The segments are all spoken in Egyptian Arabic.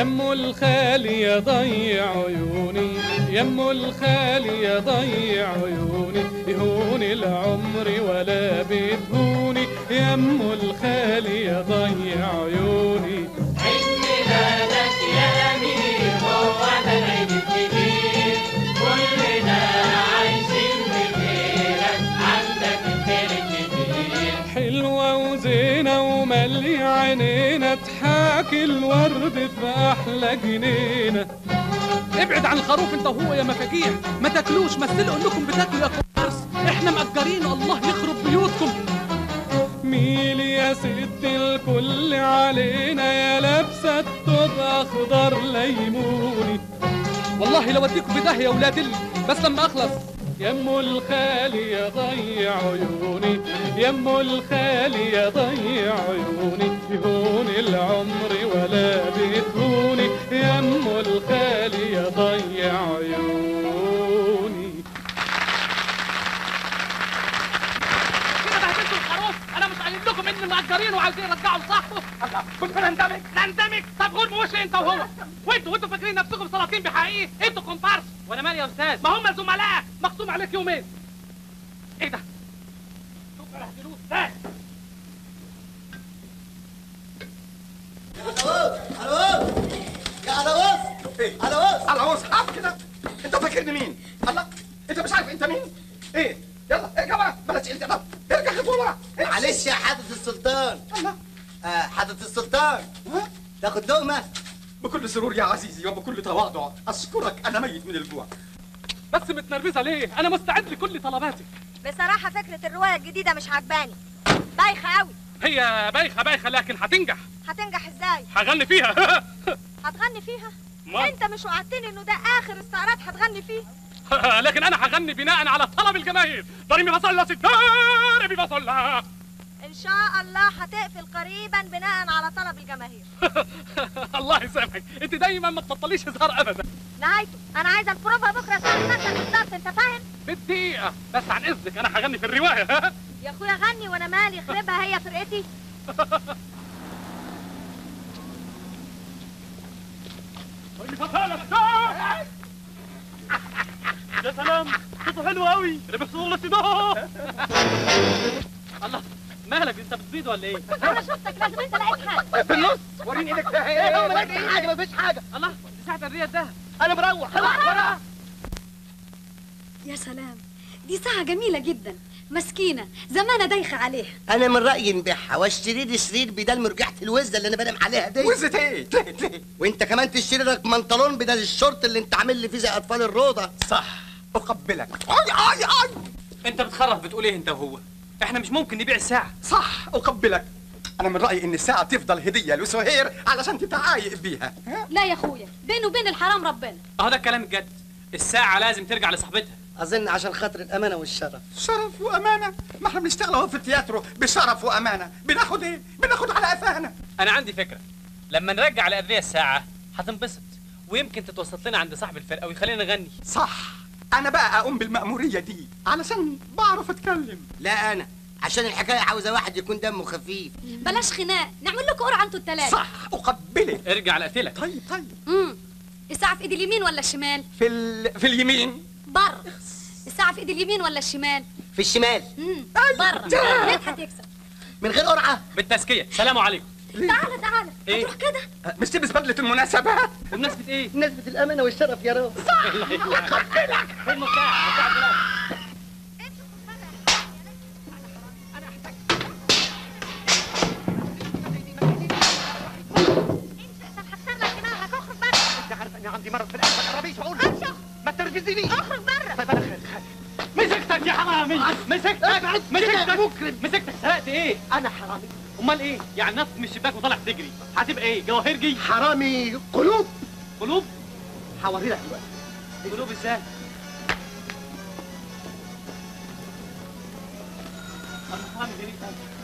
يمو الخالي يا ضيع عيوني يمو الخالي يا ضيع عيوني يهون العمر ولا بتهوني يمو الخالي يا ضيع عيوني عيد ميلادك يا أمير هو ده العيد الكبير كلنا عايشين بخيرك عندك الخير الكبير حلوة وزينة وملي عينينا تحاكي الورد في أحلى جنينة ابعد عن الخروف انت وهو يا مفاجيع ما تاكلوش مثلوا انكم بتاكلوا يا كومبارس احنا مأجرين الله يخرب بيوتكم ميلي يا ست الكل علينا يا لابسة الطب أخضر ليموني والله لو اديكم بداهية يا ولاد ال... بس لما اخلص يمو الخالي يا ضيع عيوني يمو الخالي يا ضيع عيوني يهون العمر ولا بتهوني يمو الخالي يا ضيع عيوني كده بهدلتوا الخروف انا مش قايل لكم ان مأجرين وعايزين يرجعوا صاحبه كنت نندمج نندمج طب خد وش انت وهو وانتوا وانتوا فاكرين نفسكم سلاطين بحقيقي انتوا كومبارس وانا مالي يا استاذ ما هم زملاء مخصوم عليك يومين ايه ده شوف بهدلوه ده على وص ايه على وص على وصحاب كده انت فاكرني مين الله انت مش عارف انت مين ايه يلا ارجع بقى بلاش انت بقى ارجع خطوه ورا إيه؟ معلش يا حضرة السلطان الله آه حضرة السلطان ها؟ تاخد لقمة بكل سرور يا عزيزي وبكل تواضع اشكرك انا ميت من الجوع بس متنرفزه ليه انا مستعد لكل طلباتك بصراحة فكرة الرواية الجديدة مش عجباني بايخة قوي هي بايخه بايخه لكن هتنجح هتنجح ازاي هغني فيها هتغني فيها ما- انت مش وعدتني انه ده اخر استعراض هتغني فيه لكن انا هغني بناء على طلب الجماهير ضريمي فصل ستار بفصل ان شاء الله هتقفل قريبا بناء على طلب الجماهير الله يسامحك انت دايما ما تبطليش هزار ابدا نهايته انا عايزه البروفا بكره الساعه 12 بالظبط انت فاهم بالدقيقه بس عن اذنك انا هغني في الروايه يا اخويا غني وانا مالي يخربها هي فرقتي ضريمي فصل ستار يا سلام صوته حلو قوي اللي بيفصل الصداع الله مالك انت بتزيد ولا ايه؟ انا شفتك لازم انت لقيت حاجه في النص وريني ايدك فيها ايه هو مالك اي حاجة مفيش حاجة الله دي ساعة الريا ده أنا مروح خلاص يا سلام دي ساعة جميلة جدا مسكينة زمانة دايخة عليها أنا من رأيي نبيعها واشتري لي سرير بدل مرجحة الوزة اللي أنا بنام عليها دي وزة ايه ليه ليه وأنت كمان تشتري لك منطلون بدل الشورت اللي أنت عامل لي فيه زي أطفال الروضة صح اقبلك اي اي اي انت بتخرف بتقول ايه انت وهو احنا مش ممكن نبيع الساعه صح اقبلك انا من رايي ان الساعه تفضل هديه لسهير علشان تتعايق بيها ها؟ لا يا اخويا بينه وبين الحرام ربنا اه ده الكلام الجد الساعه لازم ترجع لصاحبتها أظن عشان خاطر الأمانة والشرف شرف وامانه ما احنا بنشتغل اهو في التياترو بشرف وامانه بناخد ايه بناخد على قفانا انا عندي فكره لما نرجع لأدرية الساعه هتنبسط ويمكن تتوسط لنا عند صاحب الفرقه ويخلينا نغني صح انا بقى اقوم بالمأمورية دي علشان بعرف اتكلم لا أنا عشان الحكاية عاوزة واحد يكون دمه خفيف بلاش خناق نعمل لكم قرعة انتوا التلاتة صح اقبلك ارجع لقتلك طيب طيب امم الساعة في ايد اليمين ولا الشمال في ال... في اليمين بره الساعة في ايد اليمين ولا الشمال في الشمال امم بره مين هتكسب من غير قرعة بالتزكيه سلام عليكم تعالى تعالى إيه؟ هتروح كده مش تلبس بدلة المناسبات بمناسبه ايه نسبة الأمانة والشرف يا رب في المساعد مساعد بلاد. طب هكسر لك دماغك اخرج بره انت عارف اني عندي مرض في القلب ما تقربيش بقول امشي ما ترجزينيش اخرج بره طيب انا خالد خالد مسكتك يا حرامي مسكتك مسكتك مسكتك سرقت ايه؟ انا حرامي امال ايه؟ يعني نط من الشباك وطلع تجري هتبقى ايه؟ جواهرجي؟ حرامي قلوب قلوب؟ هوريلك دلوقتي قلوب ازاي؟ أنا فاهم جديد.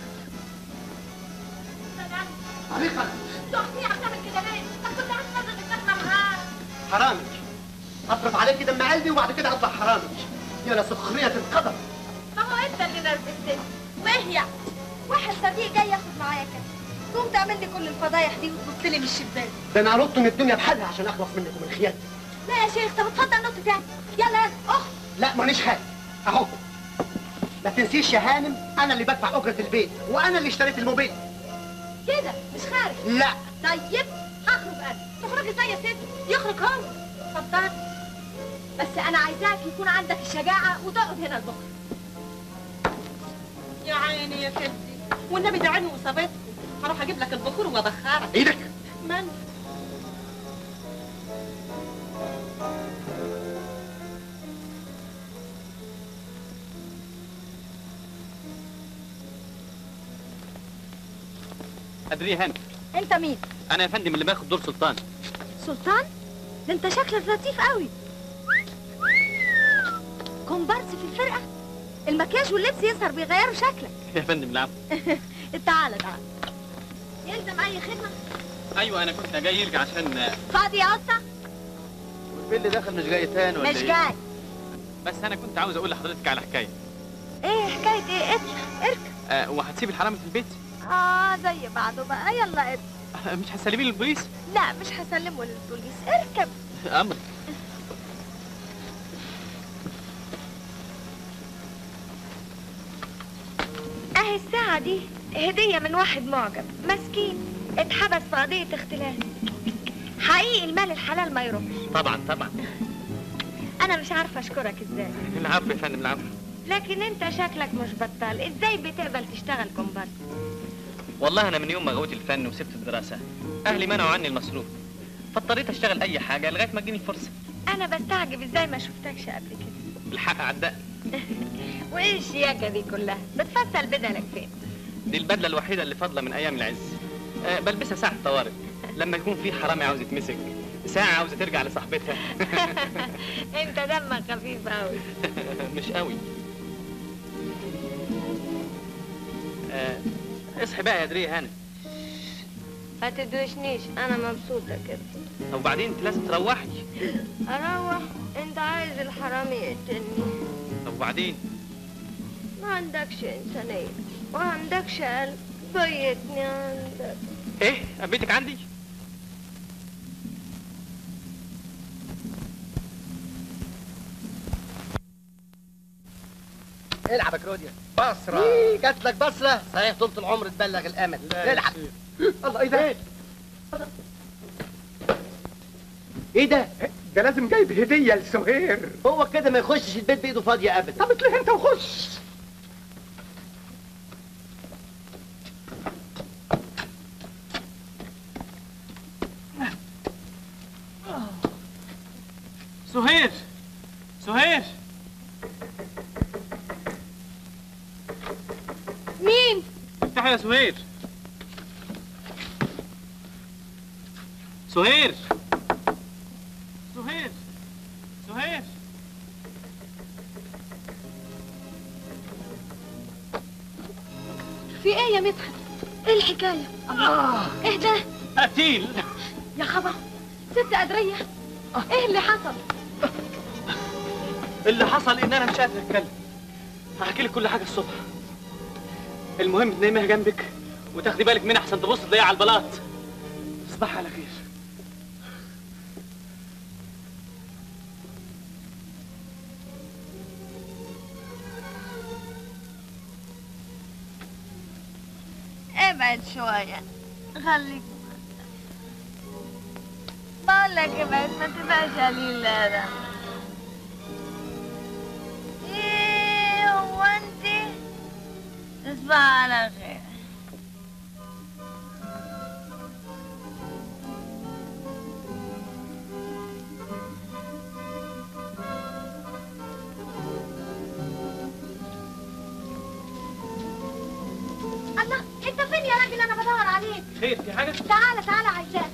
طريقة تخفي هتعمل كده ليه؟ انت كنت عايز تنزل تتكلم معاه حرامك اصرف عليك دم قلبي وبعد كده اطلع حرامك يا لسخرية القدر ما هو انت اللي نرفزتني وايه يعني؟ واحد صديق جاي ياخد معايا كده تقوم تعمل لي كل الفضايح دي وتبص لي من الشباك ده انا نط من الدنيا بحالها عشان اخلص منك ومن خيانتك لا يا شيخ طب اتفضل نط تاني يلا يلا اخ لا مانيش خايف اهو ما تنسيش يا هانم انا اللي بدفع اجره البيت وانا اللي اشتريت الموبيل كده مش خارج لا طيب هخرج انا تخرجي ازاي يا ست يخرج هو اتفضل بس انا عايزاك يكون عندك الشجاعه وتقعد هنا لبكره يا عيني يا كبدي والنبي ده عيني وصابتكم هروح اجيب لك البخور وابخرك ايدك من ادري هاني انت مين انا يا فندم اللي باخد دور سلطان سلطان ده انت شكلك لطيف قوي كومبارس في الفرقه المكياج واللبس يظهر بيغيروا شكلك يا فندم العفو تعالى تعالى يلزم اي خدمه ايوه انا كنت جاي يرجع عشان فاضي يا قطه والبيل اللي داخل مش جاي تاني ولا مش إيه؟ جاي بس انا كنت عاوز اقول لحضرتك على حكايه ايه حكايه ايه اطلع اركب أه وهتسيب الحرامي في البيت اه زي بعضه بقى يلا اركب أه مش هتسلميه للبوليس لا مش هسلمه للبوليس اركب امرك اهي الساعة دي هدية من واحد معجب مسكين اتحبس في قضية اختلاس حقيقي المال الحلال ما يروحش طبعا طبعا انا مش عارفة اشكرك ازاي العفو يا فندم العفو لكن انت شكلك مش بطال ازاي بتقبل تشتغل كومبارس والله انا من يوم ما غويت الفن وسبت الدراسه اهلي منعوا عني المصروف فاضطريت اشتغل اي حاجه لغايه ما تجيني الفرصه انا بستعجب ازاي ما شفتكش قبل كده الحق عداء وايه الشياكة دي كلها بتفصل بدلك فين دي البدله الوحيده اللي فاضله من ايام العز أه بلبسها ساعه طوارئ لما يكون في حرامي عاوز يتمسك ساعه عاوزه ترجع لصاحبتها انت دمك خفيف قوي مش قوي أه اصحي بقى يا دري هانم ما تدوشنيش انا مبسوطة كده طب وبعدين انت لازم تروحي اروح انت عايز الحرامي يقتلني طب وبعدين ما عندكش انسانية ما عندكش قلب بيتني عندك ايه بيتك عندي العب يا كروديا بصرة إيه، جات لك بصره صحيح طول العمر تبلغ الامل العب الله ايه ده؟ ايه ده ده لازم جايب هدية لسهير هو كده ما يخشش البيت بايده فاضيه ابدا طب اطلع انت وخش سهير سهير مين افتحي يا سهير سهير سهير سهير في ايه يا مدحت ايه الحكاية الله ايه ده قتيل يا خبر ست قدرية ايه اللي حصل اللي حصل ان انا مش قادر اتكلم هحكي لك كل حاجه الصبح المهم تناميها جنبك وتاخدي بالك منها احسن تبص تلاقيها على البلاط تصبحي على خير ابعد شوية خليك بقول لك ابعد ما تبقاش قليل هذا ايه هو انت تصبح على خير الله انت فين يا راجل انا بدور عليك خير في حاجه تعالى تعالى عايزاك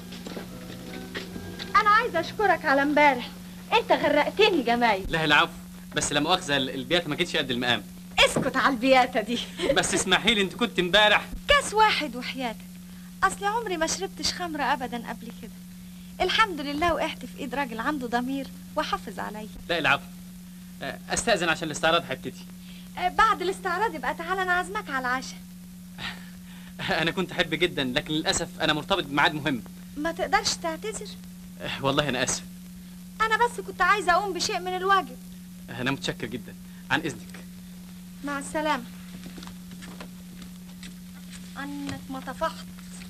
انا عايزه اشكرك على امبارح انت غرقتني جمايل لا العفو بس لا مؤاخذه البيات ما كانتش قد المقام اسكت على البياتة دي بس اسمحي لي انت كنت امبارح كاس واحد وحياتك اصل عمري ما شربتش خمرة ابدا قبل كده الحمد لله وقعت في ايد راجل عنده ضمير وحافظ عليا لا العفو أه، استاذن عشان الاستعراض هيبتدي آه، بعد الاستعراض يبقى تعالى انا عازمك على العشاء انا كنت احب جدا لكن للاسف انا مرتبط بميعاد مهم ما تقدرش تعتذر آه، والله انا اسف انا بس كنت عايزه اقوم بشيء من الواجب انا متشكر جدا عن اذنك مع السلامه انك ما طفحت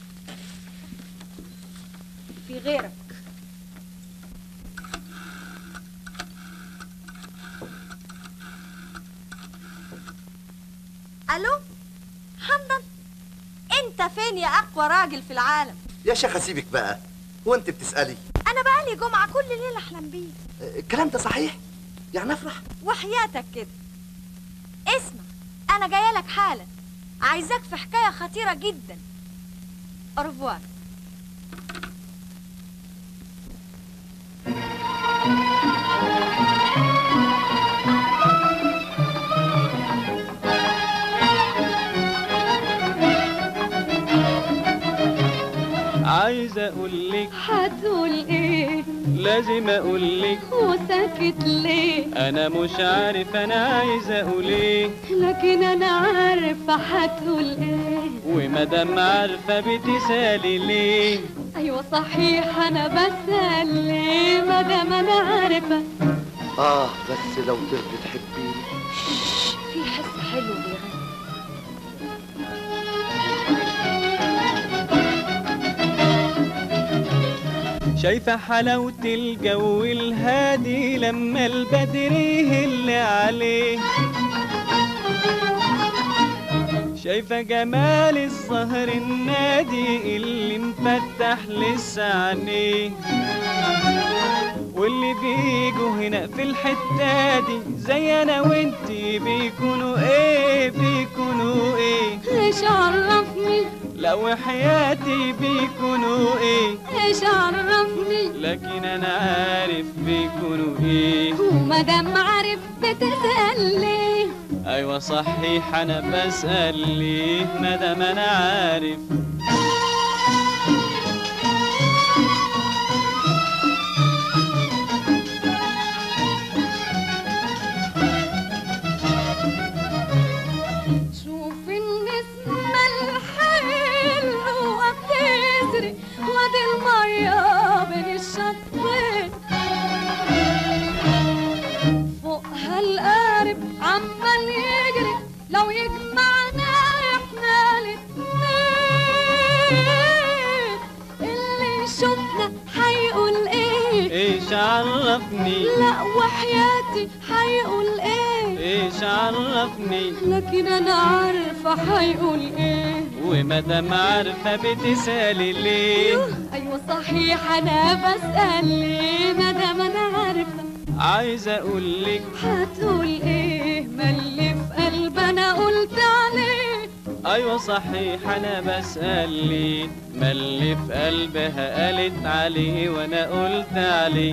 في غيرك الو حمدا انت فين يا اقوى راجل في العالم يا شيخة سيبك بقى هو انت بتسألي انا بقالي جمعه كل ليله احلم بيه آه، الكلام ده صحيح يعني افرح وحياتك كده اسمع انا جايه لك حالا عايزاك في حكايه خطيره جدا أرفوار عايز اقول لك هتقول ايه لازم اقول لك وساكت ليه انا مش عارف انا عايز اقول ايه لكن انا عارفه هتقول ايه ومادام عارفه بتسالي ليه ايوه صحيح انا بسال ليه مادام انا عارفه اه بس لو ترضي تحبيني في حس حلو بيغني شايفة حلاوة الجو الهادي لما البدر يهل عليه شايفة جمال الزهر النادي اللي مفتح لسه عينيه واللي بيجوا هنا في الحتة دي زي انا وانتي بيكونوا ايه بيكونوا ايه ايش عرفني لو حياتي بيكونوا ايه ايش عرفني لكن انا عارف بيكونوا ايه ومادام عارف بتسال ليه ايوه صحيح انا بسأل ليه مادام انا عارف شوف النسمة الحلوة بتجري وادي المية بين الشطين فوقها القارب عمال يجري لو يجمعنا احنا الاتنين اللي يشوفنا هيقول ايه ايش عرفني لا وحياتي هيقول ايه ايش عرفني لكن انا عارفه هيقول ايه ومادام عارفة بتسألي ليه ايوه صحيح انا بسال ليه مادام انا عارفه عايز اقولك هتقول ايه ما اللي في قلبي انا قلت عليه ايوه صحيح انا بسأل ليه ما اللي في قلبها قالت عليه وانا قلت عليه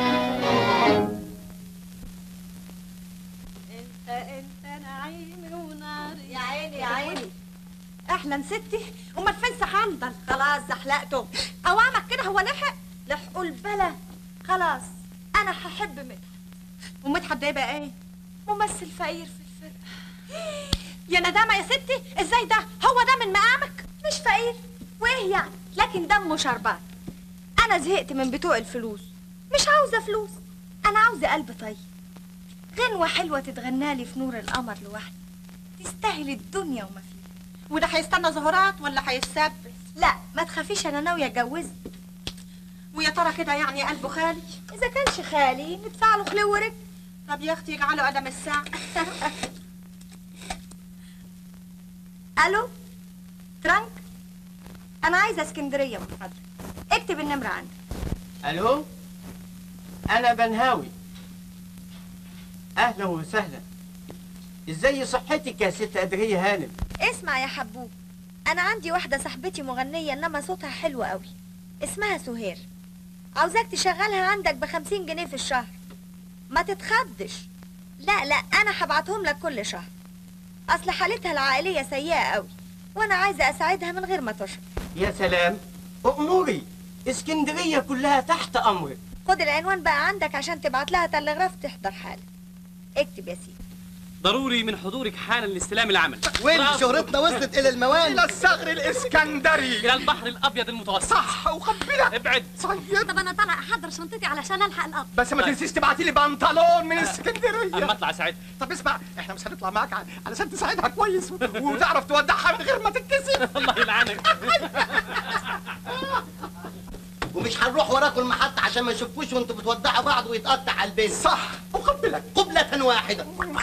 انت انت نعيم ونار يا عيني يا عيني اهلا ستي امال فين سحندل خلاص زحلقته اوامك كده هو لحق لحقوا البلا خلاص انا هحب مدحت ومدحت ده يبقى ايه ممثل فقير في الفرقه يا ندامه يا ستي ازاي ده هو ده من مقامك مش فقير وايه يعني لكن دمه شربان انا زهقت من بتوع الفلوس مش عاوزه فلوس انا عاوزه قلب طيب غنوة حلوة تتغنالي في نور القمر لوحدي تستاهل الدنيا وما فيها وده هيستنى ظهورات ولا هيتسبس لا ما تخافيش انا ناوية اتجوزه ويا ترى كده يعني قلبه خالي اذا كانش خالي ندفع له خلو ورجل طب يا اختي اجعله قدم الساعة الو ترانك انا عايزة اسكندرية من فضلك اكتب النمرة عندك الو انا بنهاوي اهلا وسهلا ازاي صحتك يا ست ادريه هانم اسمع يا حبوب انا عندي واحده صاحبتي مغنيه انما صوتها حلو قوي اسمها سهير عاوزاك تشغلها عندك بخمسين جنيه في الشهر ما تتخضش لا لا انا هبعتهم لك كل شهر اصل حالتها العائليه سيئه قوي وانا عايزه اساعدها من غير ما تشعر يا سلام اموري اسكندريه كلها تحت امرك خد العنوان بقى عندك عشان تبعت لها تلغراف تحضر حالك اكتب يا سيدي ضروري من حضورك حالا لاستلام العمل وين برافو. شهرتنا وصلت الى المواني الى الثغر الاسكندري الى البحر الابيض المتوسط صح وقبلها ابعد صحيح طب انا طالع احضر شنطتي علشان الحق القطر بس ما تنسيش تبعتي لي بنطلون من اما اسكندريه اطلع ساعتها طب اسمع احنا مش هنطلع معاك ع- علشان تساعدها كويس و- وتعرف تودعها من غير ما تتكسف الله يلعنك ومش هنروح وراكم المحطة عشان ما يشوفوش وانتوا بتودعوا بعض ويتقطع على البيت صح اقبلك قبلة واحدة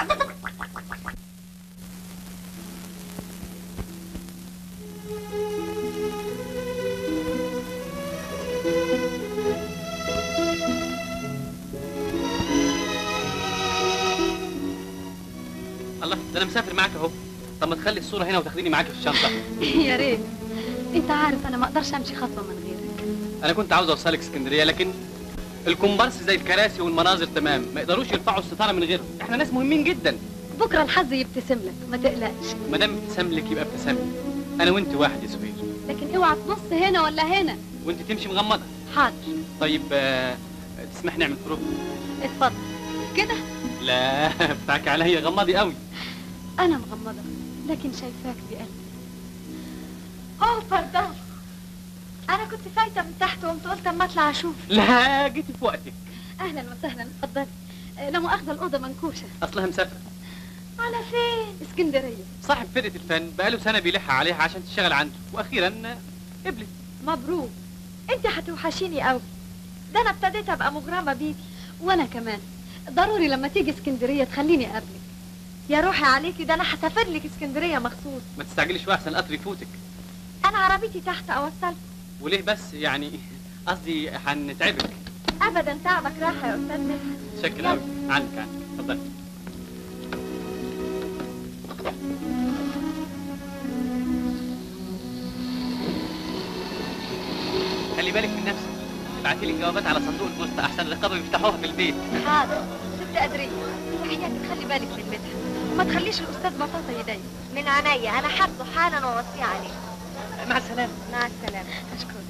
الله ده انا مسافر معاك اهو طب ما تخلي الصوره هنا وتاخديني معاك في الشنطه يا ريت انت عارف انا ما اقدرش امشي خطوه من غيرك انا كنت عاوز اوصلك اسكندريه لكن الكومبارس زي الكراسي والمناظر تمام ما يقدروش يرفعوا الستاره من غيرهم احنا ناس مهمين جدا بكره الحظ يبتسم لك ما تقلقش ما دام ابتسم لك يبقى ابتسم لي انا وانت واحد يا سهير لكن اوعى تبص هنا ولا هنا وانت تمشي مغمضه حاضر طيب آه، تسمح نعمل بروف اتفضل كده لا بتاعك عليا غمضي قوي انا مغمضه لكن شايفاك بقلبي اوه فردان انا كنت فايته من تحت وقمت قلت اما اطلع اشوف لا جيتي في وقتك اهلا وسهلا اتفضلي آه، لا مؤاخذه الاوضه منكوشه اصلها مسافره على فين اسكندريه صاحب فرقه الفن بقاله سنه بيلح عليها عشان تشتغل عنده واخيرا آه، قبلت مبروك انت هتوحشيني قوي ده انا ابتديت ابقى مغرمه بيكي وانا كمان ضروري لما تيجي اسكندريه تخليني اقابلك يا روحي عليكي ده انا هسافر لك اسكندريه مخصوص ما تستعجليش بقى احسن القطر يفوتك انا عربيتي تحت اوصلك وليه بس يعني قصدي هنتعبك ابدا تعبك راحه يا استاذ مدحت شكل قوي عنك عنك اتفضل خلي بالك من نفسك ابعتي لي الجوابات على صندوق البوسطة احسن رقابه يفتحوها في البيت حاضر ست قدريه وحياتك خلي بالك من مدحت وما تخليش الاستاذ بطاطا يضايق من عينيا انا حاطه حالا واوصيه عليه مع السلامه مع السلامه اشكرك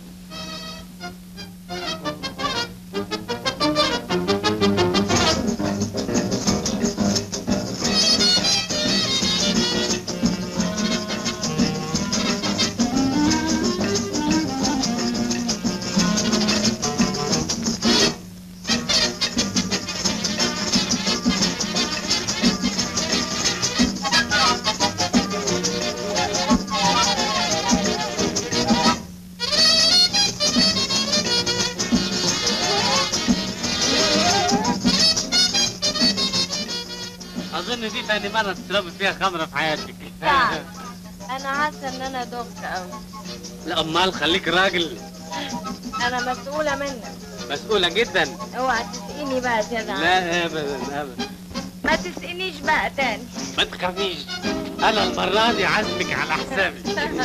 اظن دي تاني مره تشربي فيها خمره في حياتك تعال انا حاسه ان انا دخت قوي لا امال خليك راجل انا مسؤوله منك مسؤوله جدا اوعى تسقيني بقى زياده عنك. لا ابدا ابدا ما تسقينيش بقى تاني ما تخافيش انا المره دي عازمك على حسابي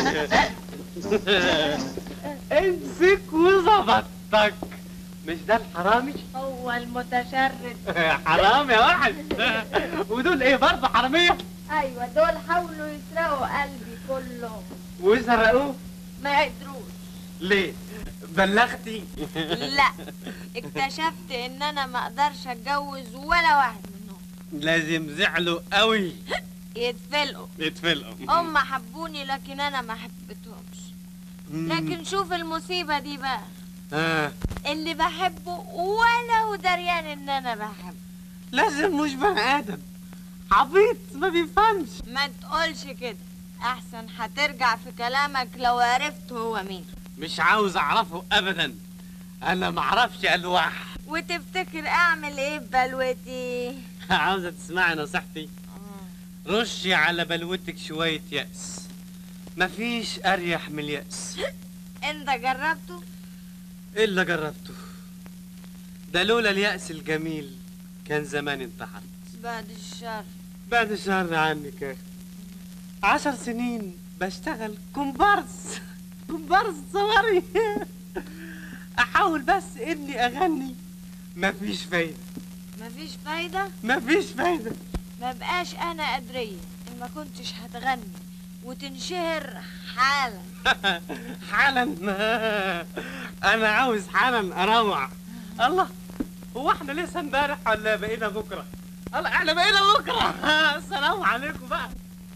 امسك وظبطك مش ده الحرامي هو المتشرد حرام يا واحد ودول ايه برضه حراميه ايوه دول حاولوا يسرقوا قلبي كلهم وسرقوه ما قدروش ليه بلغتي لا اكتشفت ان انا ما اقدرش اتجوز ولا واحد منهم لازم زعلوا قوي يتفلقوا يتفلقوا هم حبوني لكن انا ما حبيتهمش لكن شوف المصيبه دي بقى آه. اللي بحبه ولا هو دريان ان انا بحبه لازم مش بني ادم عبيط ما بيفهمش ما تقولش كده احسن هترجع في كلامك لو عرفت هو مين مش عاوز اعرفه ابدا انا ما اعرفش الواح وتفتكر اعمل ايه ببلوتي عاوزه تسمعي نصيحتي رشي على بلوتك شويه يأس مفيش اريح من اليأس انت جربته الا جربته ده لولا اليأس الجميل كان زمان انتحرت بعد الشر بعد الشر عنك يا اخي عشر سنين بشتغل كومبارس كومبارس صغري احاول بس اني اغني مفيش فايده مفيش فايده مفيش فايده ما بقاش انا قدريه ان ما كنتش هتغني وتنشهر حالا حالا انا عاوز حالا اروع الله هو احنا لسه امبارح ولا بقينا بكره الله احنا بقينا بكره السلام عليكم بقى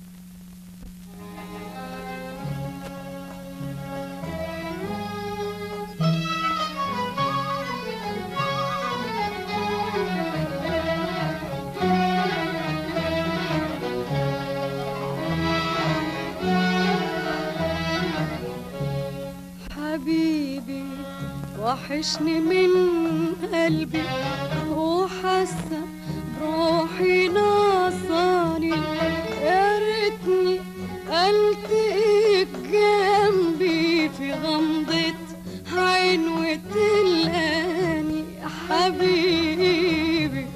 حبيبي وحشني من قلبي وحاسه بروحي ناصاني يا ريتني التقيك جنبي في غمضة عين وتلقاني حبيبي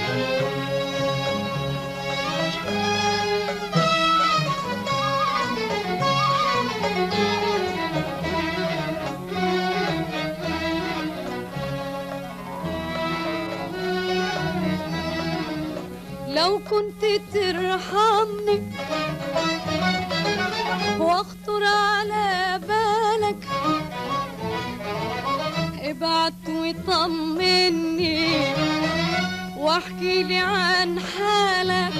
لو كنت ترحمني واخطر على بالك ابعت وطمني واحكي لي عن حالك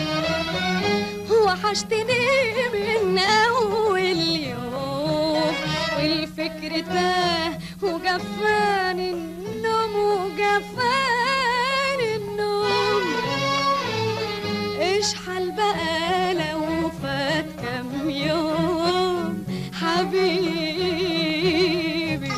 وحشتني من اول يوم والفكر تاه وجفاني النوم وجفاني النوم ايش حال بقى لو فات كم يوم حبيبي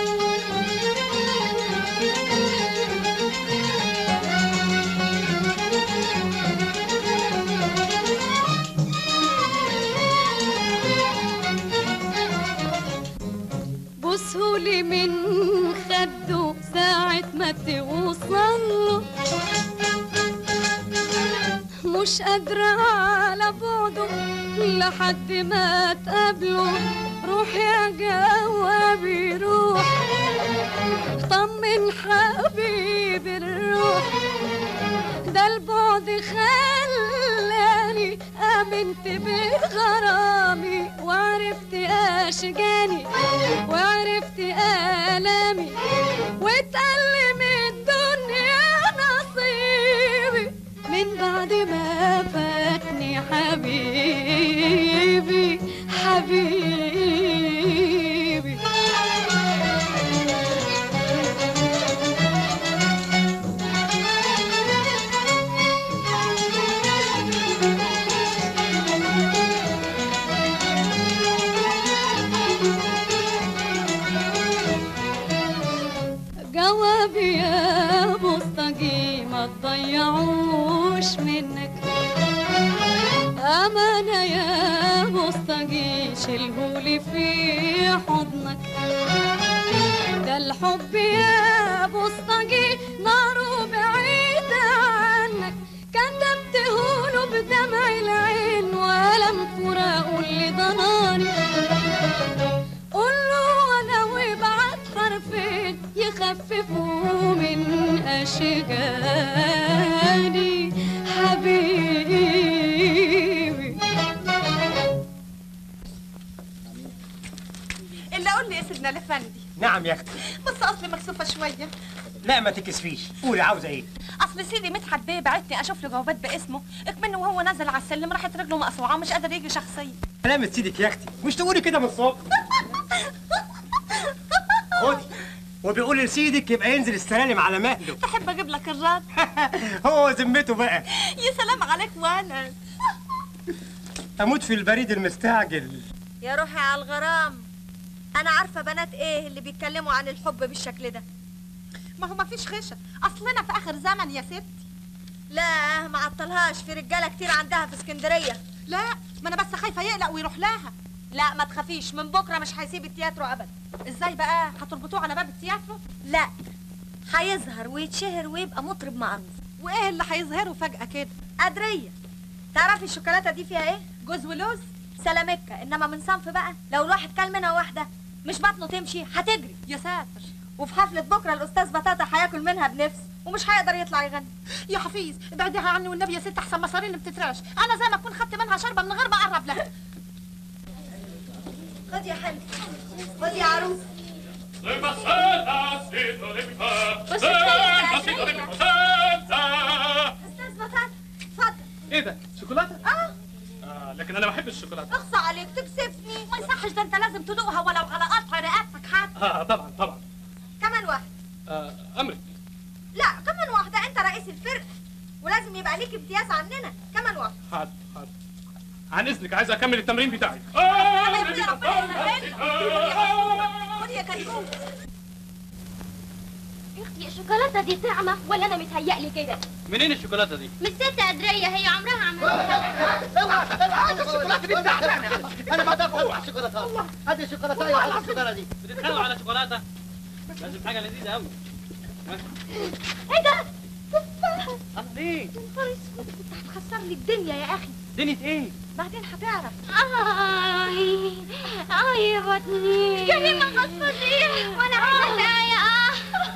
بصهولي من خده ساعة ما توصله مش قادرة على بعده لحد ما تقابله روح يا جوابي روح طمن حبيبي الروح ده البعد خلاني آمنت بغرامي وعرفت أشجاني وعرفت آلامي واتألم الدنيا نصيبي من بعد ما فاتني حبيبي حبيبي جوابي يا مستقيم ما تضيعوش منك أمانة يا مستقيم شيلهولي في حضنك ده الحب يا مستقيم ناره بعيد عنك كتبتهوله بدمع العين ولم فراقه اللي ضناني قول له انا وابعت حرفين يخففوا من اشجاني حبيبي الا قول لي يا سيدنا الافندي نعم يا اختي بس اصلي مكسوفه شويه لا ما تكسفيش قولي عاوزه ايه اصل سيدي مدحت بيه بعتني اشوف له جوابات باسمه اكمنه وهو نازل على السلم راحت رجله مقطوعه ومش قادر يجي شخصيا سلامة سيدك يا اختي مش تقولي كده من الصبح خدي وبيقول لسيدك يبقى ينزل السلالم على مهله تحب اجيب لك الرد هو ذمته بقى يا سلام عليك وانا اموت في البريد المستعجل يا روحي على الغرام انا عارفه بنات ايه اللي بيتكلموا عن الحب بالشكل ده ما هو مفيش خشة اصلنا في اخر زمن يا ستي لا ما عطلهاش في رجاله كتير عندها في اسكندريه لا ما انا بس خايفه يقلق ويروح لها لا ما تخافيش من بكره مش هيسيب التياترو ابدا ازاي بقى هتربطوه على باب التياترو لا هيظهر ويتشهر ويبقى مطرب معروف وايه اللي هيظهره فجاه كده قدريه تعرفي الشوكولاته دي فيها ايه جوز ولوز سلامكه انما من صنف بقى لو الواحد كل منها واحده مش بطنه تمشي هتجري يا ساتر وفي حفله بكره الاستاذ بطاطا هياكل منها بنفس ومش هيقدر يطلع يغني يا حفيظ ابعديها عني والنبي يا ست احسن مصارين بتتراش انا زي ما اكون خدت منها شربه من غير ما اقرب لها خد يا حلو خد يا عروس Senta, sito di بس Senta, sito di استاذ بطاطا ايه ده شوكولاته اه آه لكن انا بحب الشوكولاته اخصى عليك تكسفني ما يصحش ده انت لازم تدوقها ولو على قطع رقبتك حتى اه طبعا طبعا كمان واحد آه امرك لا كمان واحدة انت رئيس الفرقة ولازم يبقى ليك امتياز عننا كمان واحدة حاضر حاضر عن اذنك عايز اكمل التمرين بتاعي خد يا كتكوت اختي الشوكولاته دي طعمه ولا انا متهيألي كده منين الشوكولاته دي؟ مش ست قدريه هي عمرها عملتها اوعى اوعى الشوكولاته دي بتاعتي انا ما اقدر اوعى الشوكولاته هذه الشوكولاته وهذه الشوكولاته دي بتتخانقوا على شوكولاته لازم حاجه لذيذه قوي ايه ده؟ تفاحه الله ليه؟ يا نهار اسود انت هتخسر لي الدنيا يا اخي دنيا ايه؟ بعدين هتعرف اي اي يا بطني يا ما غصبتي وانا عايزه الايه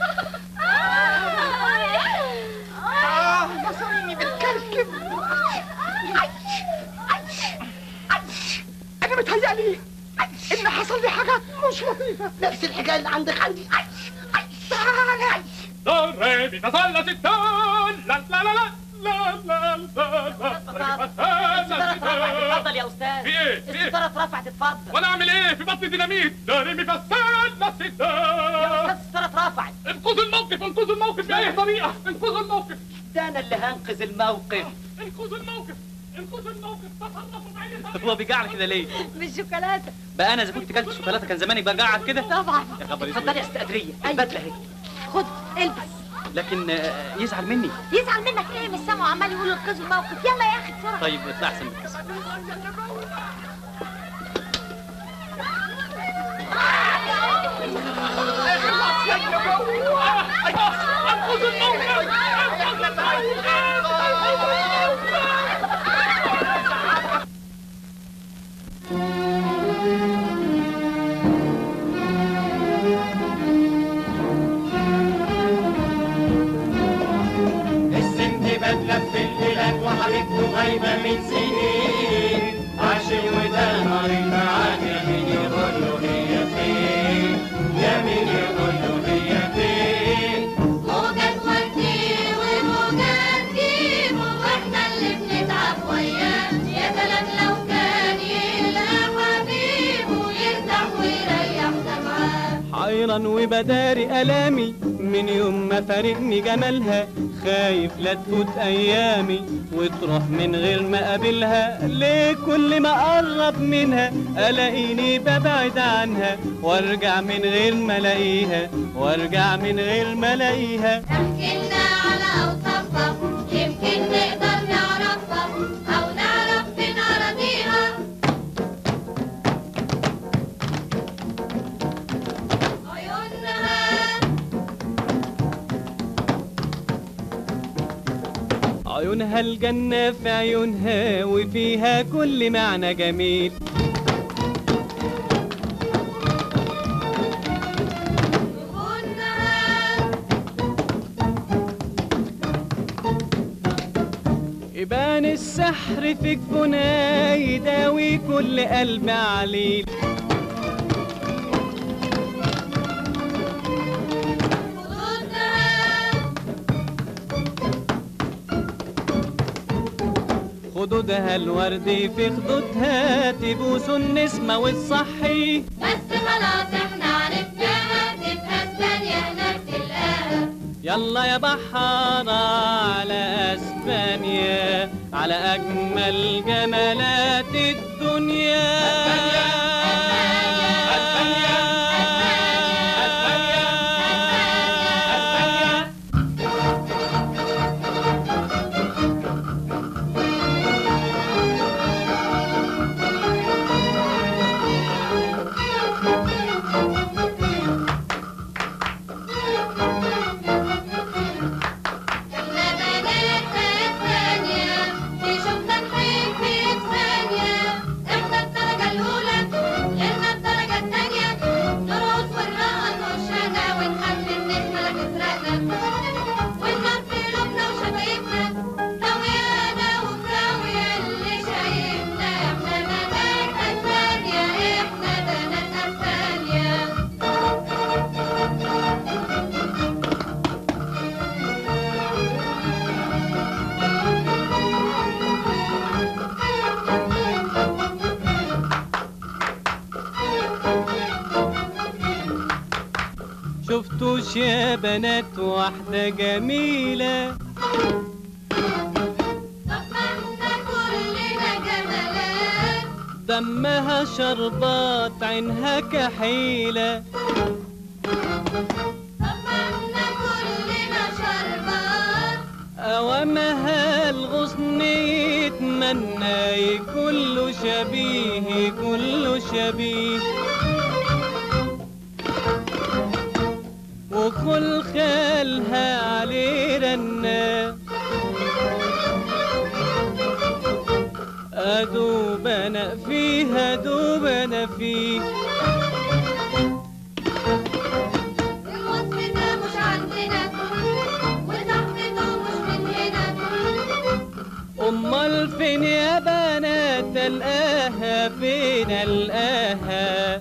اه بصريني بالكركب انا متهيألي ان حصل لي حاجات مش لطيفه نفس الحكايه اللي عندك عندي تعالى دو ري مي فا صول لا سي دو لا لا لا لا لا لا لا لا اتفضل يا استاذ في ايه؟ في ايه؟ الستاره اترفعت اتفضل وانا اعمل ايه في بطني ديناميت دو ري مي فا صول لا سي دو يا استاذ الستاره اترفعت انقذوا الموقف انقذوا الموقف باي طريقه انقذوا الموقف ده انا اللي هنقذ الموقف انقذوا الموقف انقذوا الموقف تصرفوا باي طريقه هو بيجعل كده ليه؟ بالشوكولاتة بقى انا اذا كنت كلت شوكولاته كان زماني برجعك كده؟ طبعا يا خبر اتفضلي يا استقدريه البدله اهي خد البس لكن آه، يزعل مني يزعل منك ايه مش سامعه عمال يقول انقذوا الموقف يلا يا اخي بسرعه طيب اطلع احسن بالكسر السن بدلة في البلاد وحبيبته غايبة من سنين عاشق وده مريض عاد مين يقول له هي فين يا مين يقول له هي فين موجات ودي وموجات جيب واحنا اللي بنتعب وياه يا سلام لو كان يلقى حبيبه يرتاح ويريح دمعاه حيران وبداري ألامي من يوم ما فارقني جمالها خايف لا تفوت أيامي وتروح من غير ما أقابلها ليه كل ما أقرب منها ألاقيني ببعد عنها وأرجع من غير ما ألاقيها وأرجع من غير ما ألاقيها احكي لنا على اوصافها يمكن نقدر نعرفها او نعرف فين اراضيها عيونها عيونها الجنة في عيونها وفيها كل معنى جميل يبان السحر في جفونها يداوي كل قلب عليل خدودها الوردي في خدودها تبوس النسمة والصحي بس خلاص احنا عرفناها تبقى اسبانيا هناك تلقاها يلا يا بحارة على اسبانيا على اجمل جمالات الدنيا احنا بناتها اسبانيا نشوفنا نحب في ثانية احنا الدرجة الأولى شفتوش يا بنات واحدة جميلة كلنا جمالات دمها شربات عينها كحيلة كلنا شربات أوامها الغصن يتمنى كله شبيه كله شبيه وكل خالها عليه رنا أدوب أنا فيه أدوب أنا فيه الوصف ده مش عندنا وصاحبته مش من هنا أمال فين يا بنات ألقاها فين ألقاها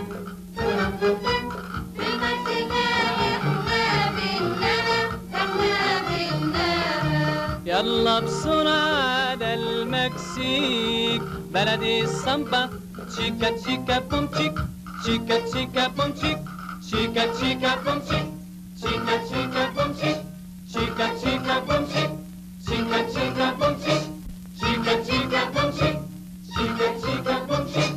يلا بسرعة على المكسيك بلد السامبا شيكا شيكا بوم شيك شيكا شيكا بوم شيك شيكا شيكا بوم شيك شيكا شيكا بوم شيك شيكا شيكا بوم شيك شيكا شيكا بوم شيك شيكا شيكا بوم شيك شيكا شيكا بوم شيك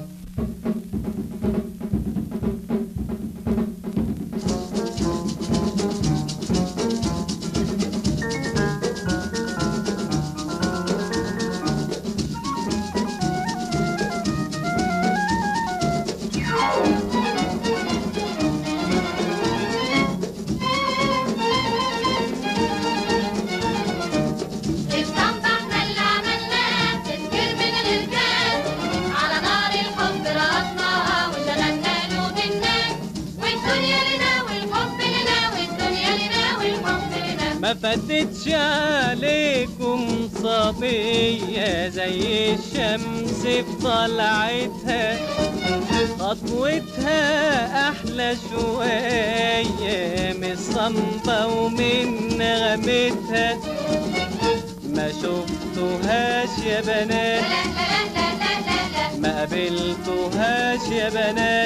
الصنبة احنا اللي عملناه تذكير من الرجال على نار الحب رقصناها وشغلنا قلوب الناس والدنيا لنا والحب لنا والدنيا لنا والحب لنا ما فاتتش عليكم صبية زي الشمس في طلعتها خطوتها أحلى شوية من الصنبة ومن نغمتها ما شفتوهاش يا بنات ما قابلتوهاش يا بنات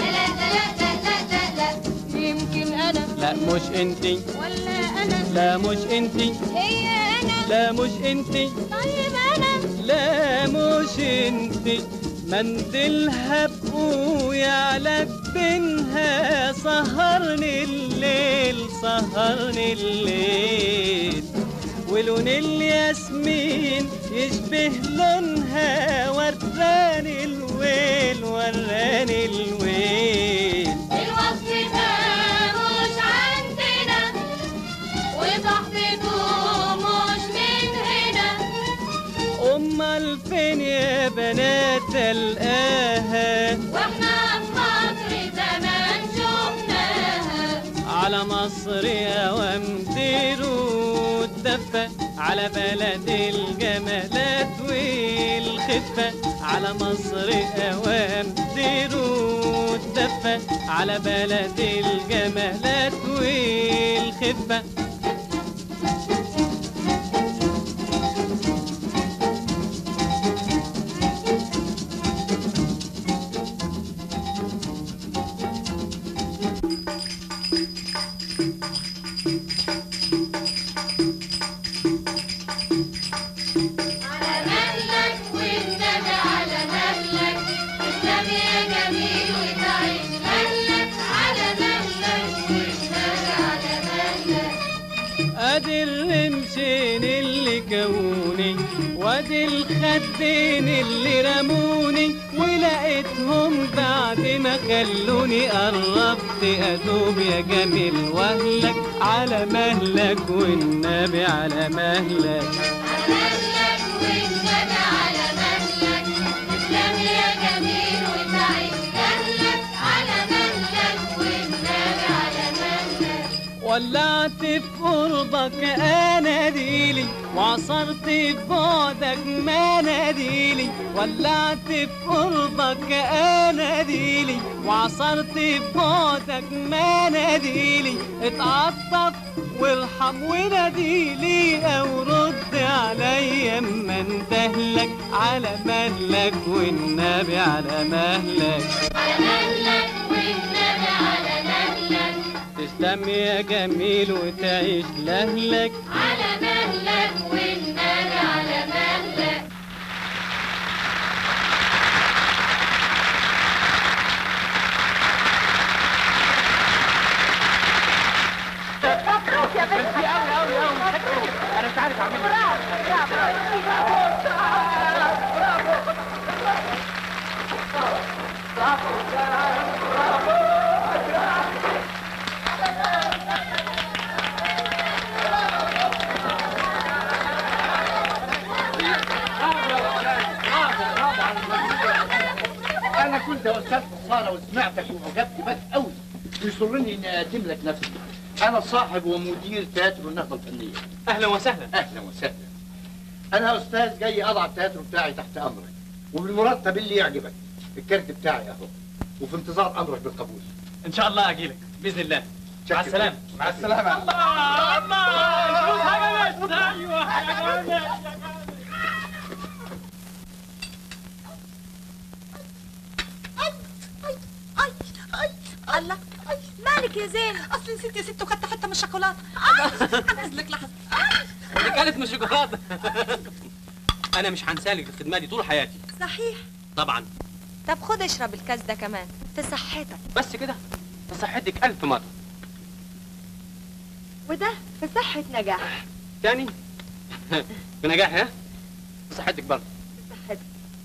يمكن انا لا مش انتي ولا انا لا مش انتي هي انا لا مش انتي طيب انا لا مش انتي منديلها بقويا على جبينها سهرني الليل سهرني الليل ولون الياسمين يشبه لونها وراني الويل وراني الويل الوصف ده مش عندنا وصاحبته مش من هنا امال فين يا بنات القاها واحنا في مصر زمان شفناها على مصر يا وامديرو الدفة على بلد الجمالات والخفة على مصر أوام ديرو الدفة على بلد الجمالات والخفة على مهلك والنبي على مهلك تسلم يا جميل وتعيش مهلك على مهلك والنبي على مهلك ادي الرمشين اللي كوني وادي الخدين اللي رموني ولقيتهم بعد ما خلوني قربت ادوب يا جميل واهلك على مهلك والنبي على مهلك مهلك والنبي على مهلك تسلم يا جميل وتعيش مهلك على مهلك والنبي على مهلك ولعت في قربك اناديلي وعصرت في بعدك مناديلي ولعت في قربك اناديلي وعصرت في بعدك مناديلي اتعطف وارحم وناديلي او رد عليا اما انتهلك على مهلك والنبي على مهلك على مهلك والنبي على مهلك تسلم يا جميل وتعيش لأهلك على مهلك والنبي على مهلك مبروك يا بنتي قوي قوي قوي انا مش عارف اعمل انا كنت يا استاذ نصارى وسمعتك وعجبت بك قوي ويسرني اني اقدم لك نفسي انا صاحب ومدير تياترو النهضه الفنيه اهلا وسهلا اهلا وسهلا انا يا استاذ جاي اضع التياترو بتاعي تحت امرك وبالمرتب اللي يعجبك الكارت بتاعي اهو وفي انتظار امرك بالقبول ان شاء الله اجيلك باذن الله مع السلامه مع السلامه الله الله الفلوس هجمت ايوه هجمت الله مالك يا زين اصلي نسيت يا ست وخدت حته من الشوكولاته هنزلك لحظه دي كانت من شوكولاته انا مش هنسالك الخدمه دي طول حياتي صحيح طبعا طب خد اشرب الكاس ده كمان في صحتك بس كده بصحتك الف مره وده في صحة نجاح تاني بنجاح ها بصحتك برضه صحتك